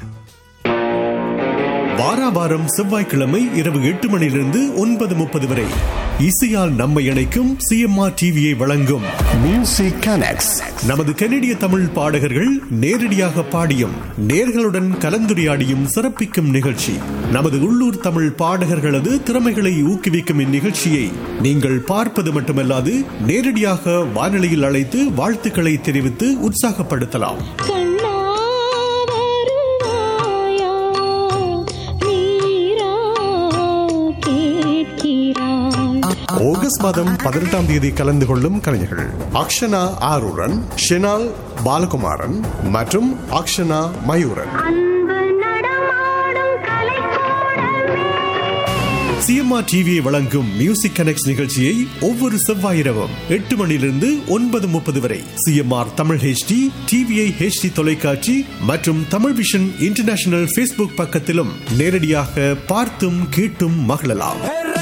வாராவாரம் செவ்வாய்க்கிழமை இரவு எட்டு மணியிலிருந்து ஒன்பது முப்பது வரை இசையால் நம்மை இணைக்கும் சிஎம்ஆர் டிவியை வழங்கும் மியூசிக் கனெக்ட்ஸ் நமது கனடிய தமிழ் பாடகர்கள் நேரடியாக பாடியும் நேர்களுடன் கலந்துரையாடியும் சிறப்பிக்கும் நிகழ்ச்சி நமது உள்ளூர் தமிழ் பாடகர்களது திறமைகளை ஊக்குவிக்கும் இந்நிகழ்ச்சியை நீங்கள் பார்ப்பது மட்டுமல்லாது நேரடியாக வானொலியில் அழைத்து வாழ்த்துக்களை தெரிவித்து உற்சாகப்படுத்தலாம் ஆகஸ்ட் மாதம் பதினெட்டாம் தேதி கலந்து கொள்ளும் கலைஞர்கள் அக்ஷனா ஆரூரன் ஷெனால் பாலகுமாரன் மற்றும் அக்ஷனா மயூரன் சிஎம்ஆர் டிவியை வழங்கும் மியூசிக் கனெக்ட் நிகழ்ச்சியை ஒவ்வொரு செவ்வாய் இரவும் எட்டு மணியிலிருந்து ஒன்பது முப்பது வரை CMR Tamil HD TVI HD தொலைக்காட்சி மற்றும் தமிழ் விஷன் இன்டர்நேஷனல் ஃபேஸ்புக் பக்கத்திலும் நேரடியாக பார்த்தும் கேட்டும் மகிழலாம்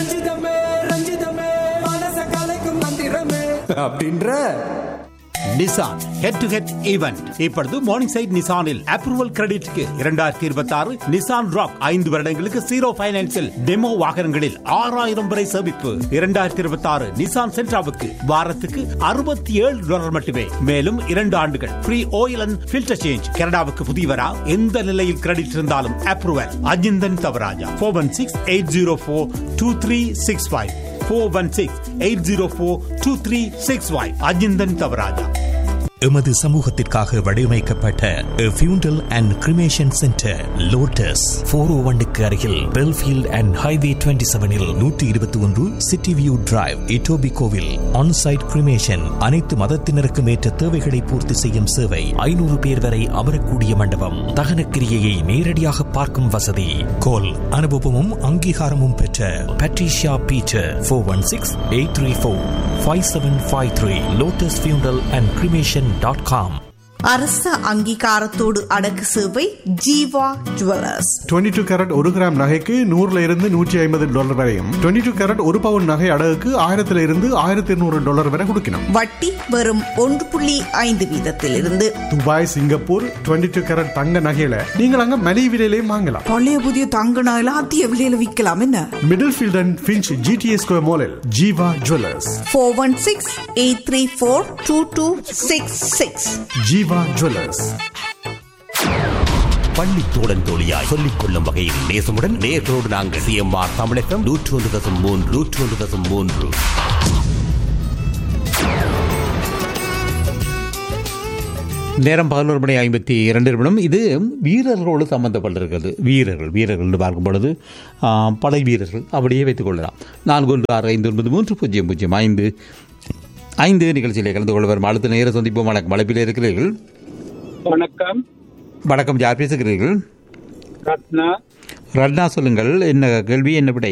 அப்படின்ற Nissan head to head event இப்பொழுது மார்னிங் சைட் நிசானில் அப்ரூவல் கிரெடிட்க்கு இரண்டாயிரத்தி இருபத்தி ஆறு நிசான் ராக் ஐந்து வருடங்களுக்கு ஜீரோ பைனான்சில் டெமோ வாகனங்களில் ஆறாயிரம் வரை சேமிப்பு இரண்டாயிரத்தி இருபத்தி ஆறு நிசான் சென்ட்ராவுக்கு வாரத்துக்கு அறுபத்தி ஏழு டாலர் மட்டுமே மேலும் இரண்டு ஆண்டுகள் free oil and filter change கனடாவுக்கு புதியவரா எந்த நிலையில் கிரெடிட் இருந்தாலும் approval Ajinthan Thavarajah four one six eight zero four two three six five four one six eight zero four two three six five Ajinthan Thavarajah எமது சமூகத்திற்காக வடிவமைக்கப்பட்ட funeral and cremation centre Lotus four O ஒன்னுக்கு அருகில் பெல்ஃபீல்ட் அண்ட் ஹைவே டுவெண்ட்டி செவனில் நூற்றி இருபத்தி ஒன்று city view drive இட்டோபி கோவில் ஆன்சைட் கிரிமேஷன் அனைத்து மதத்தினருக்கும் ஏற்ற தேவைகளை பூர்த்தி செய்யும் சேவை ஐநூறு பேர் வரை அமரக்கூடிய மண்டபம் தகன கிரியையை நேரடியாக பார்க்கும் வசதி கோல் அனுபவமும் அங்கீகாரமும் பெற்ற Patricia Peter four one six eight three four five seven five three Lotus funeral and cremation dot com அரச அங்கீகாரத்தோடு அடக்கு சேவை ஜீவா ஜுவல்லர்ஸ் 22 டூ கேரட் ஒரு கிராம் நகைக்கு நூறுல இருந்து நூற்றி ஐம்பது டாலர் வரையும் 22 டூ கேரட் ஒரு பவுன் நகை அடகுக்கு ஆயிரத்துல இருந்து ஆயிரத்தி இருநூறு டாலர் வரை கொடுக்கணும் வட்டி வெறும் ஒன்று புள்ளி ஐந்து வீதத்திலிருந்து துபாய் சிங்கப்பூர் 22 டூ கேரட் தங்க நகையில நீங்கள் அங்க மலிவு விலையிலையும் வாங்கலாம் பழைய புதிய தங்க நகையில அதிக விலையில விற்கலாம் என்ன Middlefield and Finch GTS square மாலில் Jeeva jewellers four one six eight three four two two six six Jeeva jewellers பள்ளி தோழன் தோழியாய் சொல்லிக் கொள்ளும் வகையில் நேசமுடன் நேர்களோடு நாங்கள் சிஎம்ஆர் தமிழகம் நூற்று ஒன்று தசம் மூன்று நூற்று ஒன்று தசம் மூன்று நேரம் பதினோரு மணி ஐம்பத்தி இரண்டு நிமிடம் இது வீரர்களோடு சம்பந்தப்பட்டிருக்கிறது வீரர்கள் வீரர்கள் என்று பார்க்கும் பொழுது ஆ, படை வீரர்கள் அப்படியே வைத்துக் கொள்ளலாம் நான்கு ஒன்று ஆறு ஐந்து ஒன்பது மூன்று பூஜ்ஜியம் பூஜ்ஜியம் ஐந்து ஐந்து நிகழ்ச்சியிலே கலந்து கொள்ள வரும் அடுத்த நேர சந்திப்போம் வணக்கம் அழைப்பில் இருக்கிறீர்கள் வணக்கம் வணக்கம் யார் பேசுகிறீர்கள் ரத்னா ரட்னா சொல்லுங்கள் என்ன கேள்வி என்ன விடை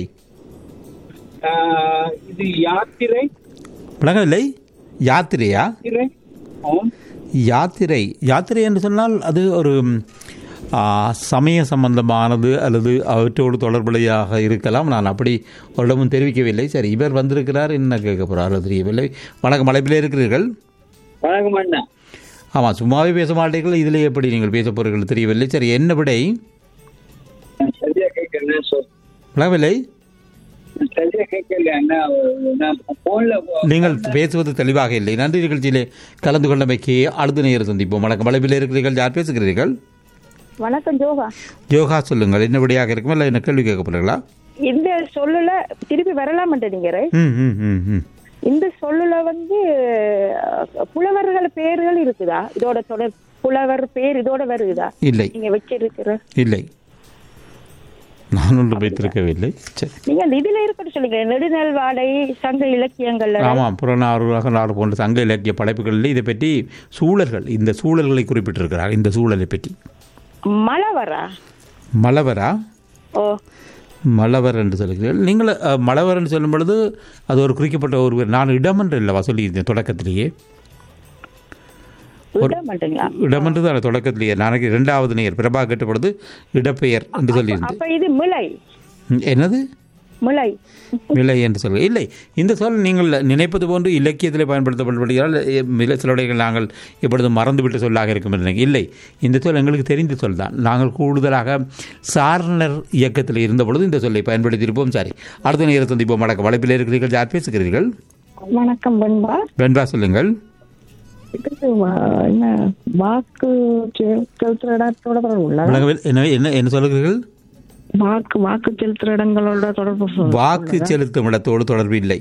ஆஹ், இது யாத்திரை விளங்கவில்லை யாத்திரையா யாத்திரை ஆம். யாத்திரை யாத்திரை என்று சொன்னால் அது ஒரு ம், ஆ, சமய சம்பந்தமானது அல்லது அவற்றோடு தொடர்புடையாக இருக்கலாம் நான் அப்படி ஒரு இடமும் தெரிவிக்கவில்லை சரி இவர் வந்திருக்கிறார் என்ன கேட்க போகிறாரோ தெரியவில்லை வணக்கம் அழைப்பிலே இருக்கிறீர்கள் வணக்கம் அண்ணா ஆமாம் சும்மாவே பேச மாட்டீர்கள் இதில் எப்படி நீங்கள் பேச போகிறீர்கள் தெரியவில்லை சரி என்ன விடை சரியா கேட்கல சொல் விளங்கவில்லை சரியா கேட்கல அண்ணா நான் போன்ல நீங்கள் பேசுவது தெளிவாக இல்லை நன்றி நிகழ்ச்சியிலே கலந்து கொண்டமைக்கு அடுத்த நேரம் சந்திப்போம் வணக்கம் அழைப்பில் இருக்கிறீர்கள் யார் பேசுகிறீர்கள் வணக்கம் ஜோகா யோகா சொல்லுங்கள் என்ன விடையாக இருக்கும் இல்லை என்ன கேள்வி கேட்க போகிறீங்களா இந்த சொல்லுல திருப்பி வரலாமட்ட நீங்க right? ம் ம் ம் ம் இந்த சொல்லுல வந்து அஹ், புலவர்கள் பேர்கள் இருக்குதா இதோட தொடர் புலவர் பேர் இதோட வருகுதா இல்லை நீங்க வச்சிருக்கிற இல்லை நான் ஒன்றும் வைத்திருக்கவில்லை சரி நீங்க அந்த இதுல இருக்கட்டும் சொல்லுங்க நெடுநல் வாடை சங்க இலக்கியங்கள்ல ஆமாம் புறநாறு அகநாறு போன்ற சங்க இலக்கிய படைப்புகளில் இதை பற்றி சூழல்கள் இந்த சூழல்களை குறிப்பிட்டிருக்கிறார் இந்த சூழலை பற்றி மழை வரா மலவரா ஓ மலவர் என்று சொல்லுகிறீர்கள் நீங்கள் அஹ், மலவர் என்று சொல்லும் பொழுது அது ஒரு குறிக்கப்பட்ட ஒரு நான் இடம் என்று இல்லவா சொல்லியிருந்தேன் தொடக்கத்திலேயே விட மாட்டீங்களா இடம் என்று தான் தொடக்கத்திலேயே நாளைக்கு இரண்டாவது நேர் பிரபா கேட்டபொழுது இடப்பெயர் என்று சொல்லியிருந்தேன் அப்ப இது மிளை ம், என்னது மிளை விலை என்று சொல்ல இல்லை இந்த சொல் நீங்கள் நினைப்பது போன்று இலக்கியத்தில் பயன்படுத்தப்படுவதால் மில சிலடைகள் நாங்கள் இப்பொழுது மறந்துவிட்ட சொல்லாக இருக்கும் என்று நினைக்கிறேன். இல்லை இந்த சொல் எங்களுக்கு தெரிந்த சொல் தான் நாங்கள் கூடுதலாக சாரணர் இயக்கத்தில் இருந்த பொழுது இந்த சொல்லை பயன்படுத்தியிருப்போம் சரி அடுத்த நேரம் சந்திப்போம் வணக்கம் வளைப்பில் இருக்கிறீர்கள் யார் பேசுகிறீர்கள் வணக்கம் பண்பா வெண்பா சொல்லுங்கள் இது வா- என்ன வாக்கு செ- செலுத்துற இடத்தோட தொடர்பு உள்ள விளங்கவில் என்ன என்ன என்ன சொல்லுகிறீர்கள் வாக்கு வாக்கு செலுத்துற இடங்களோட தொடர்பு சொல்- வாக்கு செலுத்தும் இடத்தோடு தொடர்பு இல்லை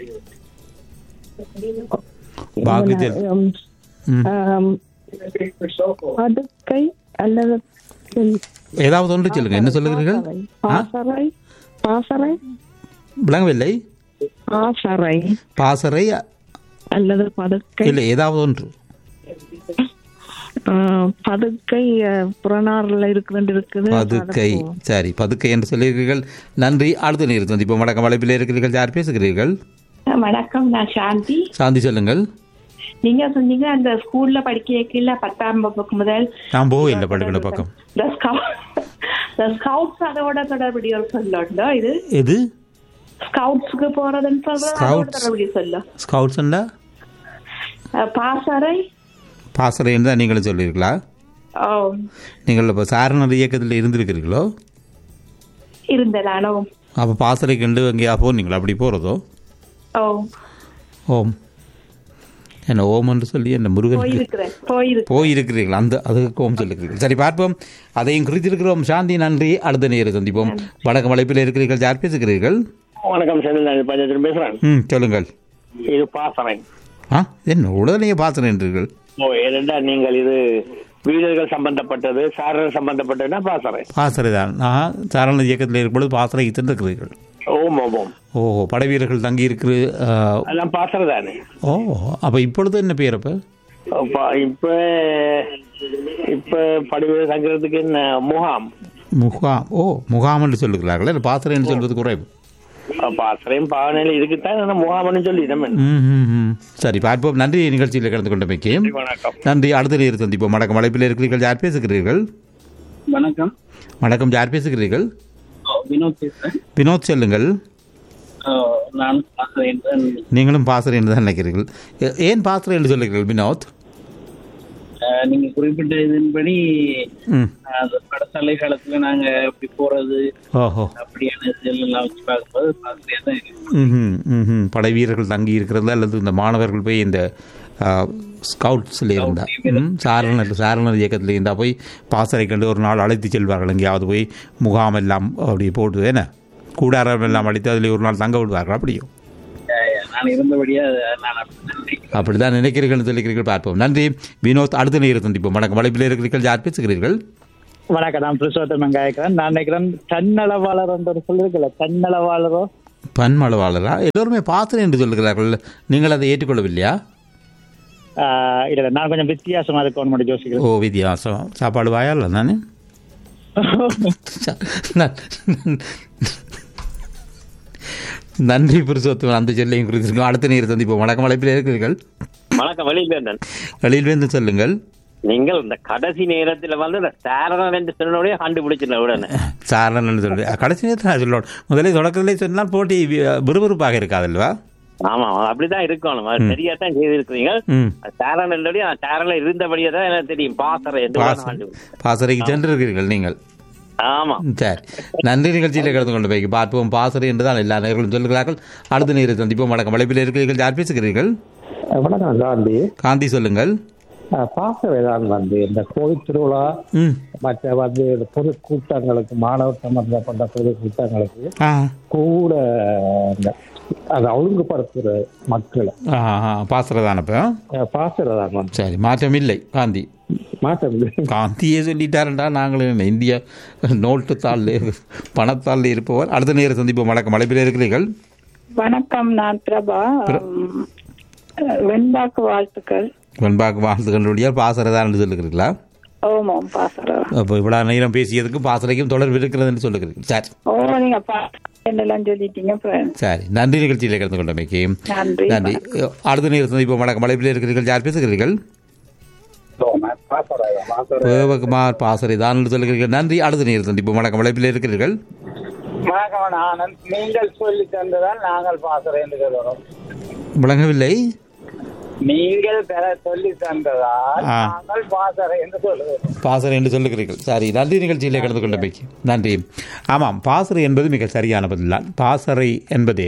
வாக்கு செல் உம், ம். ஆம், படுக்கை அல்லது செல்- ஏதாவது ஒன்று சொல்லுங்க என்ன சொல்லுகிறீர்கள் ஆ? பாசறை பாசறை விளங்கவில்லை பாசறை பாசறை அல்லது படுக்கை இல்லை ஏதாவது ஒன்று ஆ, படுக்கை அஹ், புறநாறுல இருக்கு ரெண்டு இருக்குது பதுக்கை சரி பதுக்கை என்று சொல்லியிருக்கிறீர்கள் நன்றி அடுத்த நேரம் சந்திப்போம் வணக்கம் வளைப்பில் இருக்கிறீர்கள் யார் பேசுகிறீர்கள் வணக்கம் நான் சாந்தி சாந்தி சொல்லுங்கள் நீங்க சொன்னீங்க அந்த ஸ்கூல்ல படிக்க வைக்கல பத்தாம் வகுப்பு முதல் நான் போக இல்லை படுக்கிற பக்கம் the scout- the scouts அதோட தொடர்புடைய ஒரு சொல்லுண்டோ இது எது ஸ்கவுட்ஸ்க்கு போறதுன்னு சொல்றது அதோட Scouts. தொடர்புடைய சொல்லு ஸ்கவுட்ஸ்ண்டா அஹ், பாசறை பாசறை என்று தான் நீங்களும் சொல்லியிருங்களா ஓ, நீங்கள் இப்போ சாரணர் இயக்கத்தில் இருந்திருக்கிறீர்களோ இருந்ததானோ அப்போ பாசறை கண்டு எங்கேயா போனீங்களா அப்படி போகிறதோ ஓ ஓம் என்ன ஓம் என்று சொல்லி என்ன முருகன் போயிருக்கிறேன் போயிருக்கிறேன் போயிருக்கிறீர்கள் அந்த அதுக்கு ஓம் சொல்லுகிறீர்கள் சரி பார்ப்போம் அதையும் குறித்திருக்கிறோம் சாந்தி நன்றி அடுத்த நேரம் சந்திப்போம் வணக்கம் வளைப்பில் இருக்கிறீர்கள் யார் பேசுகிறீர்கள் வணக்கம் செந்தில் நான் பஞ்சாயத்தில் பேசுறேன் ம் சொல்லுங்கள் இது பாசறை ஆ என்ன உடனே பாசறை என்றீர்கள் ஓ ஏனென்றா நீங்கள் இது வீரர்கள் சம்பந்தப்பட்டது சாரர் சம்பந்தப்பட்டதுன்னா பாசறை பாசறை தான் நான் சாரண இயக்கத்தில் இருக்கும்பொழுது பாசறை சென்றிருக்கிறீர்கள் ஓம் ஓம் ஓம் ஓ படை வீரர்கள் தங்கி இருக்கிற அதெல்லாம் பாசறை தானே ஓ அப்போ இப்பொழுது என்ன பேர் அப்போ அப்ப இப்ப இப்ப படுகொலை தங்குறதுக்கு என்ன முகாம் முகாம் ஓ முகாம் என்று சொல்லுகிறார்கள் இல்லை பாசறை என்று சொல்வது குறைவு பாசறையும் பாவனையில இருக்குத்தான் ஆனா முகாம்னு சொல்லி நம்ம ம், ம், ம். சரி பார்ப்போம் நன்றி நிகழ்ச்சியில் கலந்து கொண்டமைக்கு வணக்கம் நன்றி அடுத்த நேரம் சந்திப்போம் வணக்கம் வளைப்பில் இருக்கிறீர்கள் யார் பேசுகிறீர்கள் வணக்கம் வணக்கம் யார் பேசுகிறீர்கள் ஓ, வினோத் பேசுறேன் வினோத் சொல்லுங்கள் ஓ, நான் பாக்குறேன் நீங்களும் பாசறை என்று தான் நினைக்கிறீர்கள் ஏ- ஏன் பாசறை என்று சொல்லுகிறீர்கள் வினோத் அஹ், நீங்க குறிப்பிட்ட இதன்படி ம் அந்த படத்தலை காலத்துல நாங்க அப்படி போறது ஓஹோ அப்படியான இதெல்லாம் வச்சு பார்க்கும்போது பாக்குறியா தான் இருக்கு ம் ம் படை வீரர்கள் தங்கி இருக்கிறது அல்லது இந்த மாணவர்கள் போய் இந்த ஸ்கவுட்ஸில் இருந்தா ம், சாரணர் சாரணர் இயக்கத்தில் இருந்தால் போய் பாசறை கண்டு ஒரு நாள் அழைத்து செல்வார்கள் எங்கேயாவது போய் முகாம் எல்லாம் அப்படி போட்டு என்ன கூடாரம் எல்லாம் அடித்து அதில் ஒரு நாள் தங்க விடுவார்கள் அப்படியும் அஹ், நான் இருந்தபடியா அதை நான் அப்படி நினைக்கிறேன் அப்படிதான் நினைக்கிறீர்கள் சொல்லிக்கிறீர்கள் பார்ப்போம் நன்றி வினோத் அடுத்த நேரம் சந்திப்போம் வணக்கம் வலைப்பில் இருக்கிறீர்கள் யார் பேசுகிறீர்கள் வணக்கம் நான் புருஷோத்தமன் காய்க்கிறேன் நான் நினைக்கிறேன் தன்னளவாளர் என்ற ஒரு சொல்லிருக்கல தன்னளவாளரோ பன்மளவாளரா எல்லோருமே பாத்திரம் என்று சொல்லுகிறார்கள் நீங்கள் அதை ஏற்றுக்கொள்ளவில்லையா ஆஹ் இல்ல நான் கொஞ்சம் வித்தியாசமா இருக்கணும் மட்டும் யோசிக்கிறேன் ஓ வித்தியாசம் சாப்பாடு வாயால தானே நன்றி புருஷோத்தமன் அந்த சொல்லையும் குறித்திருக்கோம் அடுத்த நேரம் சந்திப்போம் வணக்கம் வலைப்பில் இருக்கிறீர்கள் வணக்கம் வெளிவேந்தன் வெளியிலிருந்து சொல்லுங்கள் நீங்கள் இந்த கடைசி நேரத்துல வந்து இந்த சாரணன் என்று சொன்னோடய கண்டுபிடிச்சிட உடனே சாரணன் சொல்லி கடைசி நேரத்தில் நான் சொல்லணும் முதலே தொடக்கத்திலே சொன்னால் போட்டி வி- விறுவிறுப்பாக இருக்காதல்வா ஆமா அப்படிதான் இருக்கணும் அது சரியா தான் செய்திருக்கிறீங்க ம் சாரணன் சாரல இருந்தபடியே தான் எனக்கு தெரியும் பாசறை என்று பாச நான் கண்டுபிடிச்சேன். பாசறைக்கு சென்றிருக்கிறீர்கள் நீங்கள் ஆமா சரி நன்றி நிகழ்ச்சியில் கலந்து கொண்டு போய் பார்ப்போம் பாசறை என்றுதான் எல்லா நேர்களும் சொல்கிறார்கள் அடுத்த நேரம் சந்திப்போம் வணக்கம் வலைப்பில் இருக்கிறீர்கள் யார் பேசுகிறீர்கள் வணக்கம் காந்தி காந்தி சொல்லுங்கள் பாசவேதான் வந்து இந்த கோவில் திருவிழா ம் மற்ற வந்து இந்த பொது கூட்டங்களுக்கு மாணவர் சம்பந்தப்பட்ட பொது கூட்டங்களுக்கு ஆ கூட இந்த அதை ஒழுங்குபடுத்துற மக்களை ஆ பாசறை தானே இப்போ பாசறதான் வந்து சரி மாற்றம் இல்லை காந்தி மாற்றம் இல்லை. காந்தியே சொல்லிட்டாருண்டா நாங்களும் என்ன இந்திய நோட்டு தாளில் பணத்தாளில் இருப்பவர் அடுத்த நேரம் சந்திப்போம் வணக்கம் மலைப்பில் இருக்கிறீர்கள் வணக்கம் நான் பிரபா உம், வெண்பாக்கு வாழ்த்துக்கள் வெண்பாக்கு வாழ்த்துக்களுடைய பாசறை தான் என்று சொல்லுகிறீர்களா ஓமோம் பாசரோ அப்போ இவ்வளோ நேரம் பேசியதுக்கு பாசறைக்கும் தொடர்பு இருக்கிறதுன்னு சொல்லுகிறீர்கள் சரி ஓ நீங்க என்னெல்லாம் சொல்லிட்டீங்க friend. சரி நன்றி நிகழ்ச்சியில் கலந்து கொண்டமைக்கு நன்றி நன்றி அடுத்த நேரம் சந்திப்போம் வணக்கம் மலைப்பில் இருக்கிறீர்கள் யார் பேசுகிறீர்கள் தேவகுமார் பாசறை தான் என்று சொல்லுகிறீர்கள் நன்றி அடுத்த நேரம் சந்திப்போம் வணக்கம் மலைப்பில் இருக்கிறீர்கள் வணக்கம் ஆனந்த் நீங்கள் சொல்லி தந்ததால் நாங்கள் பாசறை என்று சொல்றோம் விளங்கவில்லை நீங்கள் பெற சொல்லி தந்ததால் ஆ. நாங்கள் பாசறை என்று சொல்லுகிறோம் பாசறை என்று சொல்லுகிறீர்கள் சரி நன்றி நிகழ்ச்சியிலே கலந்து கொண்டமைக்கு நன்றி ஆமாம் பாசறை என்பது மிக சரியான பதில்தான் பாசறை என்பது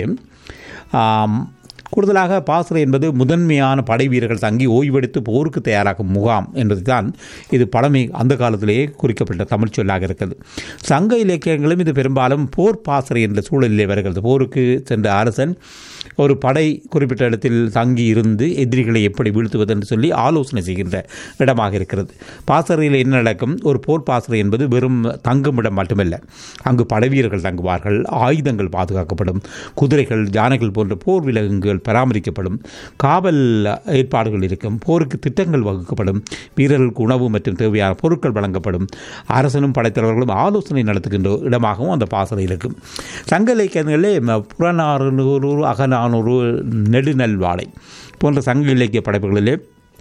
ஆம், கூடுதலாக பாசறை என்பது முதன்மையான படை வீரர்கள் தங்கி ஓய்வெடுத்து போருக்கு தயாராகும் முகாம் என்பதுதான் இது பழமை அந்த காலத்திலேயே குறிக்கப்பட்ட தமிழ் சொல்லாக இருக்கிறது சங்க இலக்கியங்களும் இது பெரும்பாலும் போர் பாசறை என்ற சூழலிலே வருகிறது போருக்கு சென்ற அரசன் ஒரு படை குறிப்பிட்ட இடத்தில் தங்கி இருந்து எதிரிகளை எப்படி வீழ்த்துவது என்று சொல்லி ஆலோசனை செய்கின்ற இடமாக இருக்கிறது பாசறையில் என்ன நடக்கும் ஒரு போர் பாசறை என்பது வெறும் தங்குமிடம் மட்டுமல்ல அங்கு படைவீரர்கள் தங்குவார்கள் ஆயுதங்கள் பாதுகாக்கப்படும் குதிரைகள் யானைகள் போன்ற போர் விலங்குகள் பராமரிக்கப்படும் காவல் ஏற்பாடுகள் இருக்கும் போருக்கு திட்டங்கள் வகுக்கப்படும் வீரர்களுக்கு உணவு மற்றும் தேவையான பொருட்கள் வழங்கப்படும் அரசனும் படைத்தலைவர்களும் ஆலோசனை நடத்துகின்ற இடமாகவும் அந்த பாசறை இருக்கும் சங்க இலக்கியங்களிலே ம- புறநானூறு அகநானூறு நெடுநல்வாடை போன்ற சங்க இலக்கிய படைப்புகளிலே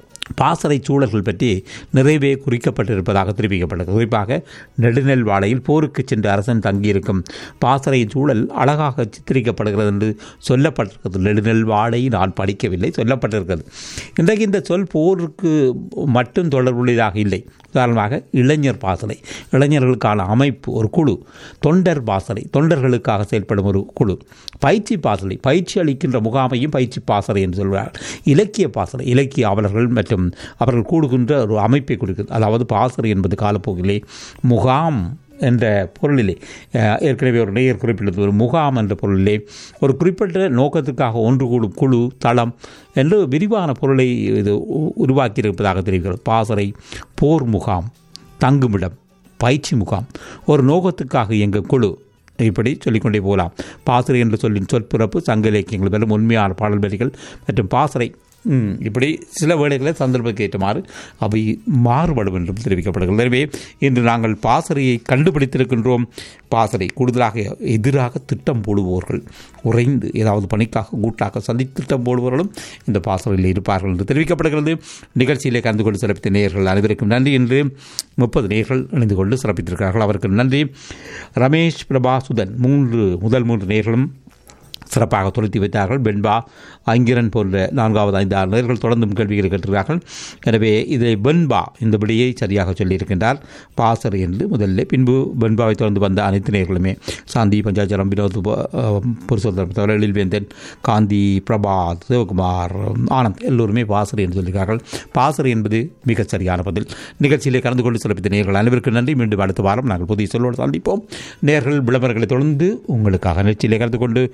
பாசறை சூழல்கள் பற்றி நிறையவே குறிக்கப்பட்டிருப்பதாக தெரிவிக்கப்பட்டது குறிப்பாக நெடுநெல் வாழையில் போருக்கு சென்று அரசன் தங்கியிருக்கும் பாசறை சூழல் அழகாக சித்தரிக்கப்படுகிறது என்று சொல்லப்பட்டிருக்கிறது நெடுநெல் வாழை நான் படிக்கவில்லை சொல்லப்பட்டிருக்கிறது இன்றைக்கு இந்த சொல் போருக்கு மட்டும் தொடர்புடையதாக இல்லை உதாரணமாக இளைஞர் பாசறை இளைஞர்களுக்கான அமைப்பு ஒரு குழு தொண்டர் பாசறை தொண்டர்களுக்காக செயல்படும் ஒரு குழு பயிற்சி பாசறை பயிற்சி அளிக்கின்ற முகாமையும் பயிற்சி பாசறை என்று சொல்வார்கள் இலக்கிய பாசறை இலக்கிய ஆவலர்கள் மற்றும் அவர்கள் கூடுகின்ற ஒரு அமைப்பை கொடுக்கிறது அதாவது பாசறை என்பது காலப்போக்கிலே முகாம் என்ற பொருளிலே அஹ், ஏற்கனவே ஒரு நேயர் குறிப்பிட்டது ஒரு முகாம் என்ற பொருளிலே ஒரு குறிப்பிட்ட நோக்கத்துக்காக ஒன்று கூடும் குழு தளம் என்று விரிவான பொருளை இது உ- உருவாக்கியிருப்பதாக தெரிகிறது பாசறை போர் முகாம் தங்குமிடம் பயிற்சி முகாம் ஒரு நோக்கத்துக்காக இயங்கும் குழு இப்படி சொல்லிக்கொண்டே போகலாம் பாசறை என்று சொல்லின் சொற்பிறப்பு சங்க இலக்கியங்கள் வெறும் உண்மையான பாடல் வரிகள் மற்றும் பாசறை ம், இப்படி சில வேளைகளில் சந்தர்ப்பத்துக்கு ஏற்றமாறு அவை மாறுபடும் என்றும் தெரிவிக்கப்படுகிறது எனவே இன்று நாங்கள் பாசறையை கண்டுபிடித்திருக்கின்றோம் பாசறை கூடுதலாக எதிராக திட்டம் போடுபவர்கள் உறைந்து ஏதாவது பணிக்காக கூட்டாக சந்தி திட்டம் போடுபவர்களும் இந்த பாசறையில் இருப்பார்கள் என்று தெரிவிக்கப்படுகிறது நிகழ்ச்சியிலே கலந்து கொண்டு சிறப்பித்த நேயர்கள் அனைவருக்கும் நன்றி என்று முப்பது நேயர்கள் இணைந்து கொண்டு சிறப்பித்திருக்கிறார்கள் அவருக்கு நன்றி ரமேஷ் பிரபாசுதன் மூன்று முதல் மூன்று நேயர்களும் சிறப்பாக துரத்தி வைத்தார்கள் பென்பா ஐங்கிரன் போன்ற நான்காவது ஐந்து ஆறு நேர்கள் தொடர்ந்தும் கேள்விகள் கேட்டிருக்கிறார்கள் எனவே இதை பென்பா இந்த விடையை சரியாக சொல்லியிருக்கின்றார் பாசர் என்று முதல்ல பின்பு பென்பாவை தொடர்ந்து வந்த அனைத்து நேர்களுமே சாந்தி பஞ்சாச்சரம் வினோத் புருஷோத்தரம் தவறலில் வேந்தன் காந்தி பிரபாத் சிவகுமார் ஆனந்த் எல்லோருமே பாசர் என்று சொல்லியிருக்கிறார்கள் பாசர் என்பது மிகச் சரியான பதில் நிகழ்ச்சியிலே கலந்து கொண்டு சிறப்பித்த நேர்கள் அனைவருக்கும் நன்றி மீண்டும் அடுத்த வாரம் நாங்கள் புதிய சொல்லோடு சந்திப்போம் நேர்கள் விளம்பரங்களை தொடர்ந்து உங்களுக்காக நிகழ்ச்சியிலே கலந்து கொண்டு உங்கள்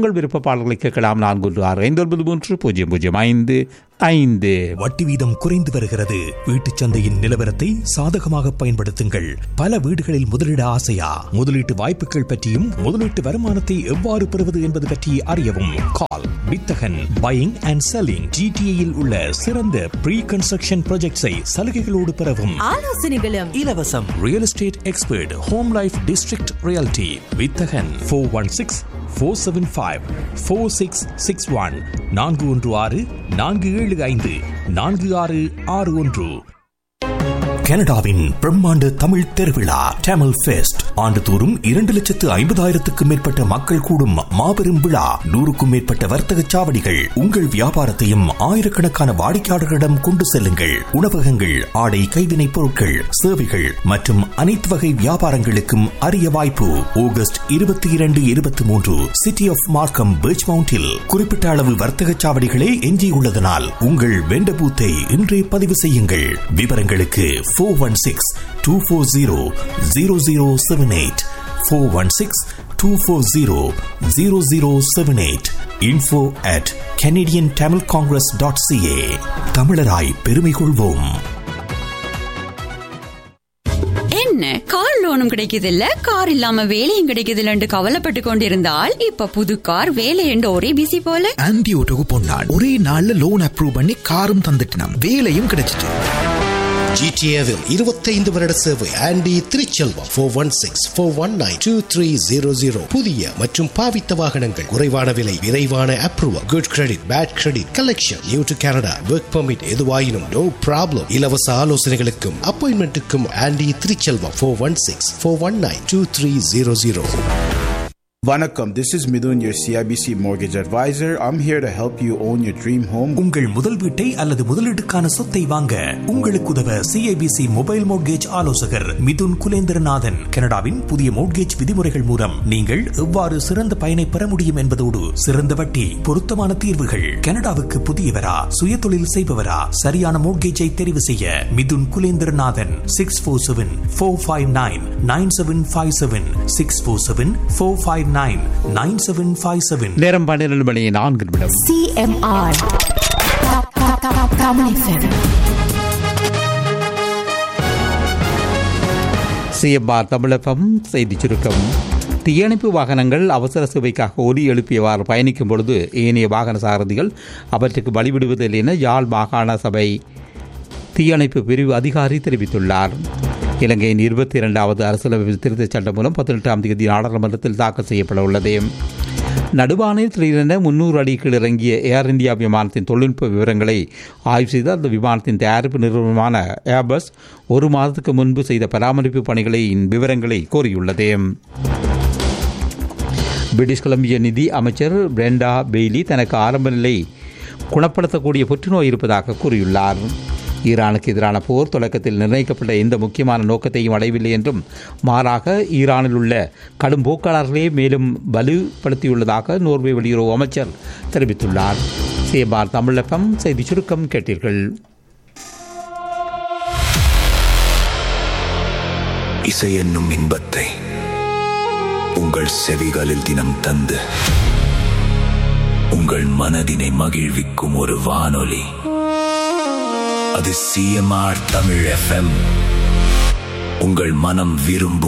உங்கள் விருப்ப பாடல்களை கேட்கலாம் நான்கு ஒன்று ஆறு ஐந்து ஒன்பது மூன்று பூஜ்ஜியம் பூஜ்ஜியம் ஐந்து ஐந்து வட்டி வீதம் குறைந்து வருகிறது வீட்டுச் சந்தையின் நிலவரத்தை சாதகமாக பயன்படுத்துங்கள் பல வீடுகளில் முதலீட ஆசையா முதலீட்டு வாய்ப்புகள் பற்றியும் முதலீட்டு வருமானத்தை எவ்வாறு பெறுவது என்பது பற்றி அறியவும் கால் வித்தகன் பையிங் அண்ட் செல்லிங் ஜிடிஏயில் உள்ள சிறந்த ப்ரீ கன்ஸ்ட்ரக்ஷன் ப்ராஜெக்ட்ஸை சலுகைகளோடு பெறவும் ஆலோசனைகளும் இலவசம் real estate expert home life district realty Vithagan four one six four seven five four six six one நான்கு ஒன்று ஆறு நான்கு ஏழு ஐந்து நான்கு ஆறு ஆறு ஒன்று கனடாவின் பிரம்மாண்ட தமிழ் திருவிழா டேமல் ஃபெஸ்ட் ஆண்டுதோறும் இரண்டு லட்சத்து ஐம்பதாயிரத்துக்கும் மேற்பட்ட மக்கள் கூடும் மாபெரும் விழா நூறுக்கும் மேற்பட்ட வர்த்தக சாவடிகள் உங்கள் வியாபாரத்தையும் ஆயிரக்கணக்கான வாடிக்கையாளர்களிடம் கொண்டு செல்லுங்கள் உணவகங்கள் ஆடை கைவினைப் பொருட்கள் சேவைகள் மற்றும் அனைத்து வகை வியாபாரங்களுக்கும் அரிய வாய்ப்பு ஆகஸ்ட் இருபத்தி இரண்டு இருபத்தி மூன்று சிட்டி ஆஃப் மார்க்கம் பீச் மவுண்டில் குறிப்பிட்ட அளவு வர்த்தக சாவடிகளே எஞ்சியுள்ளதனால் உங்கள் வெண்ட பூத்தை இன்றே பதிவு செய்யுங்கள் விவரங்களுக்கு four one six two four zero zero zero seven eight four one six two four zero zero zero seven eight info at Canadian Tamil congress dot CA தமிழராய் பெருமை கொள்வோம் என்ன கார் லோனும் கிடைக்குது இல்ல கார் இல்லாம வேலையும் கிடைக்குது இல்லன்னு கவலைப்பட்டு கொண்டிருந்தால் இப்ப புது கார் வேலை என்று ஒரே பிசி போல ஆன்டி ஓட்டோக்கு பொன்னாள் ஒரே நாள்ல லோன் அப்ரூவ் பண்ணி காரும் தந்துட்டினாம் வேலையும் கிடைச்சிட்டு ஜிடிஏவில் இருபத்தைந்து வருட சேவை Andy Thiruchelvam four one six four one nine two three zero zero புதிய மற்றும் பாவித்த வாகனங்கள் குறைவான விலை விரைவான approval good credit bad credit collection new to Canada work permit எதுவாயினும் நோ ப்ராப்ளம் இலவச ஆலோசனைகளுக்கும் அப்பாயின்மெண்ட்டுக்கும் Andy Thiruchelvam four one six four one nine two three zero zero Vanakkam, this is Midun, your CIBC mortgage advisor. I'm here to help you own your dream home. உங்கள் முதல் வீட்டை அல்லது முதலீட்டுக்கான சொத்தை வாங்க உங்களுக்கு உதவ சிஐபிசி மொபைல் மோட்கேஜ் ஆலோசகர் மிதுன் குலேந்திரநாதன் கனடாவின் புதிய மோட்கேஜ் விதிமுறைகள் மூலம் நீங்கள் எவ்வாறு சிறந்த பயனை பெற முடியும் என்பதோடு சிறந்த வட்டி பொருத்தமான தீர்வுகள் கனடாவுக்கு புதியவரா சுய தொழில் செய்பவரா சரியான மோட்கேஜை தெரிவு செய்ய Mithun Kulendranathan six four seven four five nine nine seven five seven six four seven four five nine nine seven five seven நேரம் பன்னிரண்டு மணி நான்கு நிமிடம் CMR. Tamil FM. CMR Tamilagam செய்தி சுருக்கம் தீயணைப்பு வாகனங்கள் அவசர சேவைக்காக ஒலி எழுப்பியவாறு பயணிக்கும் பொழுது ஏனைய வாகன சாரதிகள் அவற்றுக்கு வழிவிடுவதில்லை என யாழ் மாகாண சபை தீயணைப்பு பிரிவு அதிகாரி தெரிவித்துள்ளார் இலங்கையின் இருபத்தி இரண்டாவது அரசியலமைப்பு திருத்தச் சட்டம் மூலம் பதினெட்டாம் தேதி நாடாளுமன்றத்தில் தாக்கல் செய்யப்பட உள்ளது நடுவானில் திடீரென முன்னூறு அடிக்கு இறங்கிய ஏர் இந்தியா விமானத்தின் தொழில்நுட்ப விவரங்களை ஆய்வு செய்து அந்த விமானத்தின் தயாரிப்பு நிறுவனமான ஏர்பஸ் ஒரு மாதத்துக்கு முன்பு செய்த பராமரிப்பு பணிகளின் விவரங்களை கோரியுள்ளது பிரிட்டிஷ் கொலம்பிய நிதி அமைச்சர் பிரெண்டா பெய்லி தனக்கு ஆரம்ப நிலை குணப்படுத்தக்கூடிய புற்றுநோய் இருப்பதாக கூறியுள்ளார் ஈரானுக்கு எதிரான போர் தொடக்கத்தில் நிர்ணயிக்கப்பட்ட எந்த முக்கியமான நோக்கத்தையும் அடையவில்லை என்றும் மாறாக ஈரானில் உள்ள கடும் போக்காளர்களே மேலும் வலுப்படுத்தியுள்ளதாக நோர்வே வெளியுறவு அமைச்சர் தெரிவித்துள்ளார் சேபார் தமிழகம் செய்தி சுருக்கம் கேட்டீர்கள் இசை என்னும் இன்பத்தை உங்கள் செவிகளில் தினம் தந்து உங்கள் மனதினை மகிழ்விக்கும் ஒரு வானொலி அது சிஎம்ஆர் தமிழ் எஃப்எம் உங்கள் மனம் விரும்பும்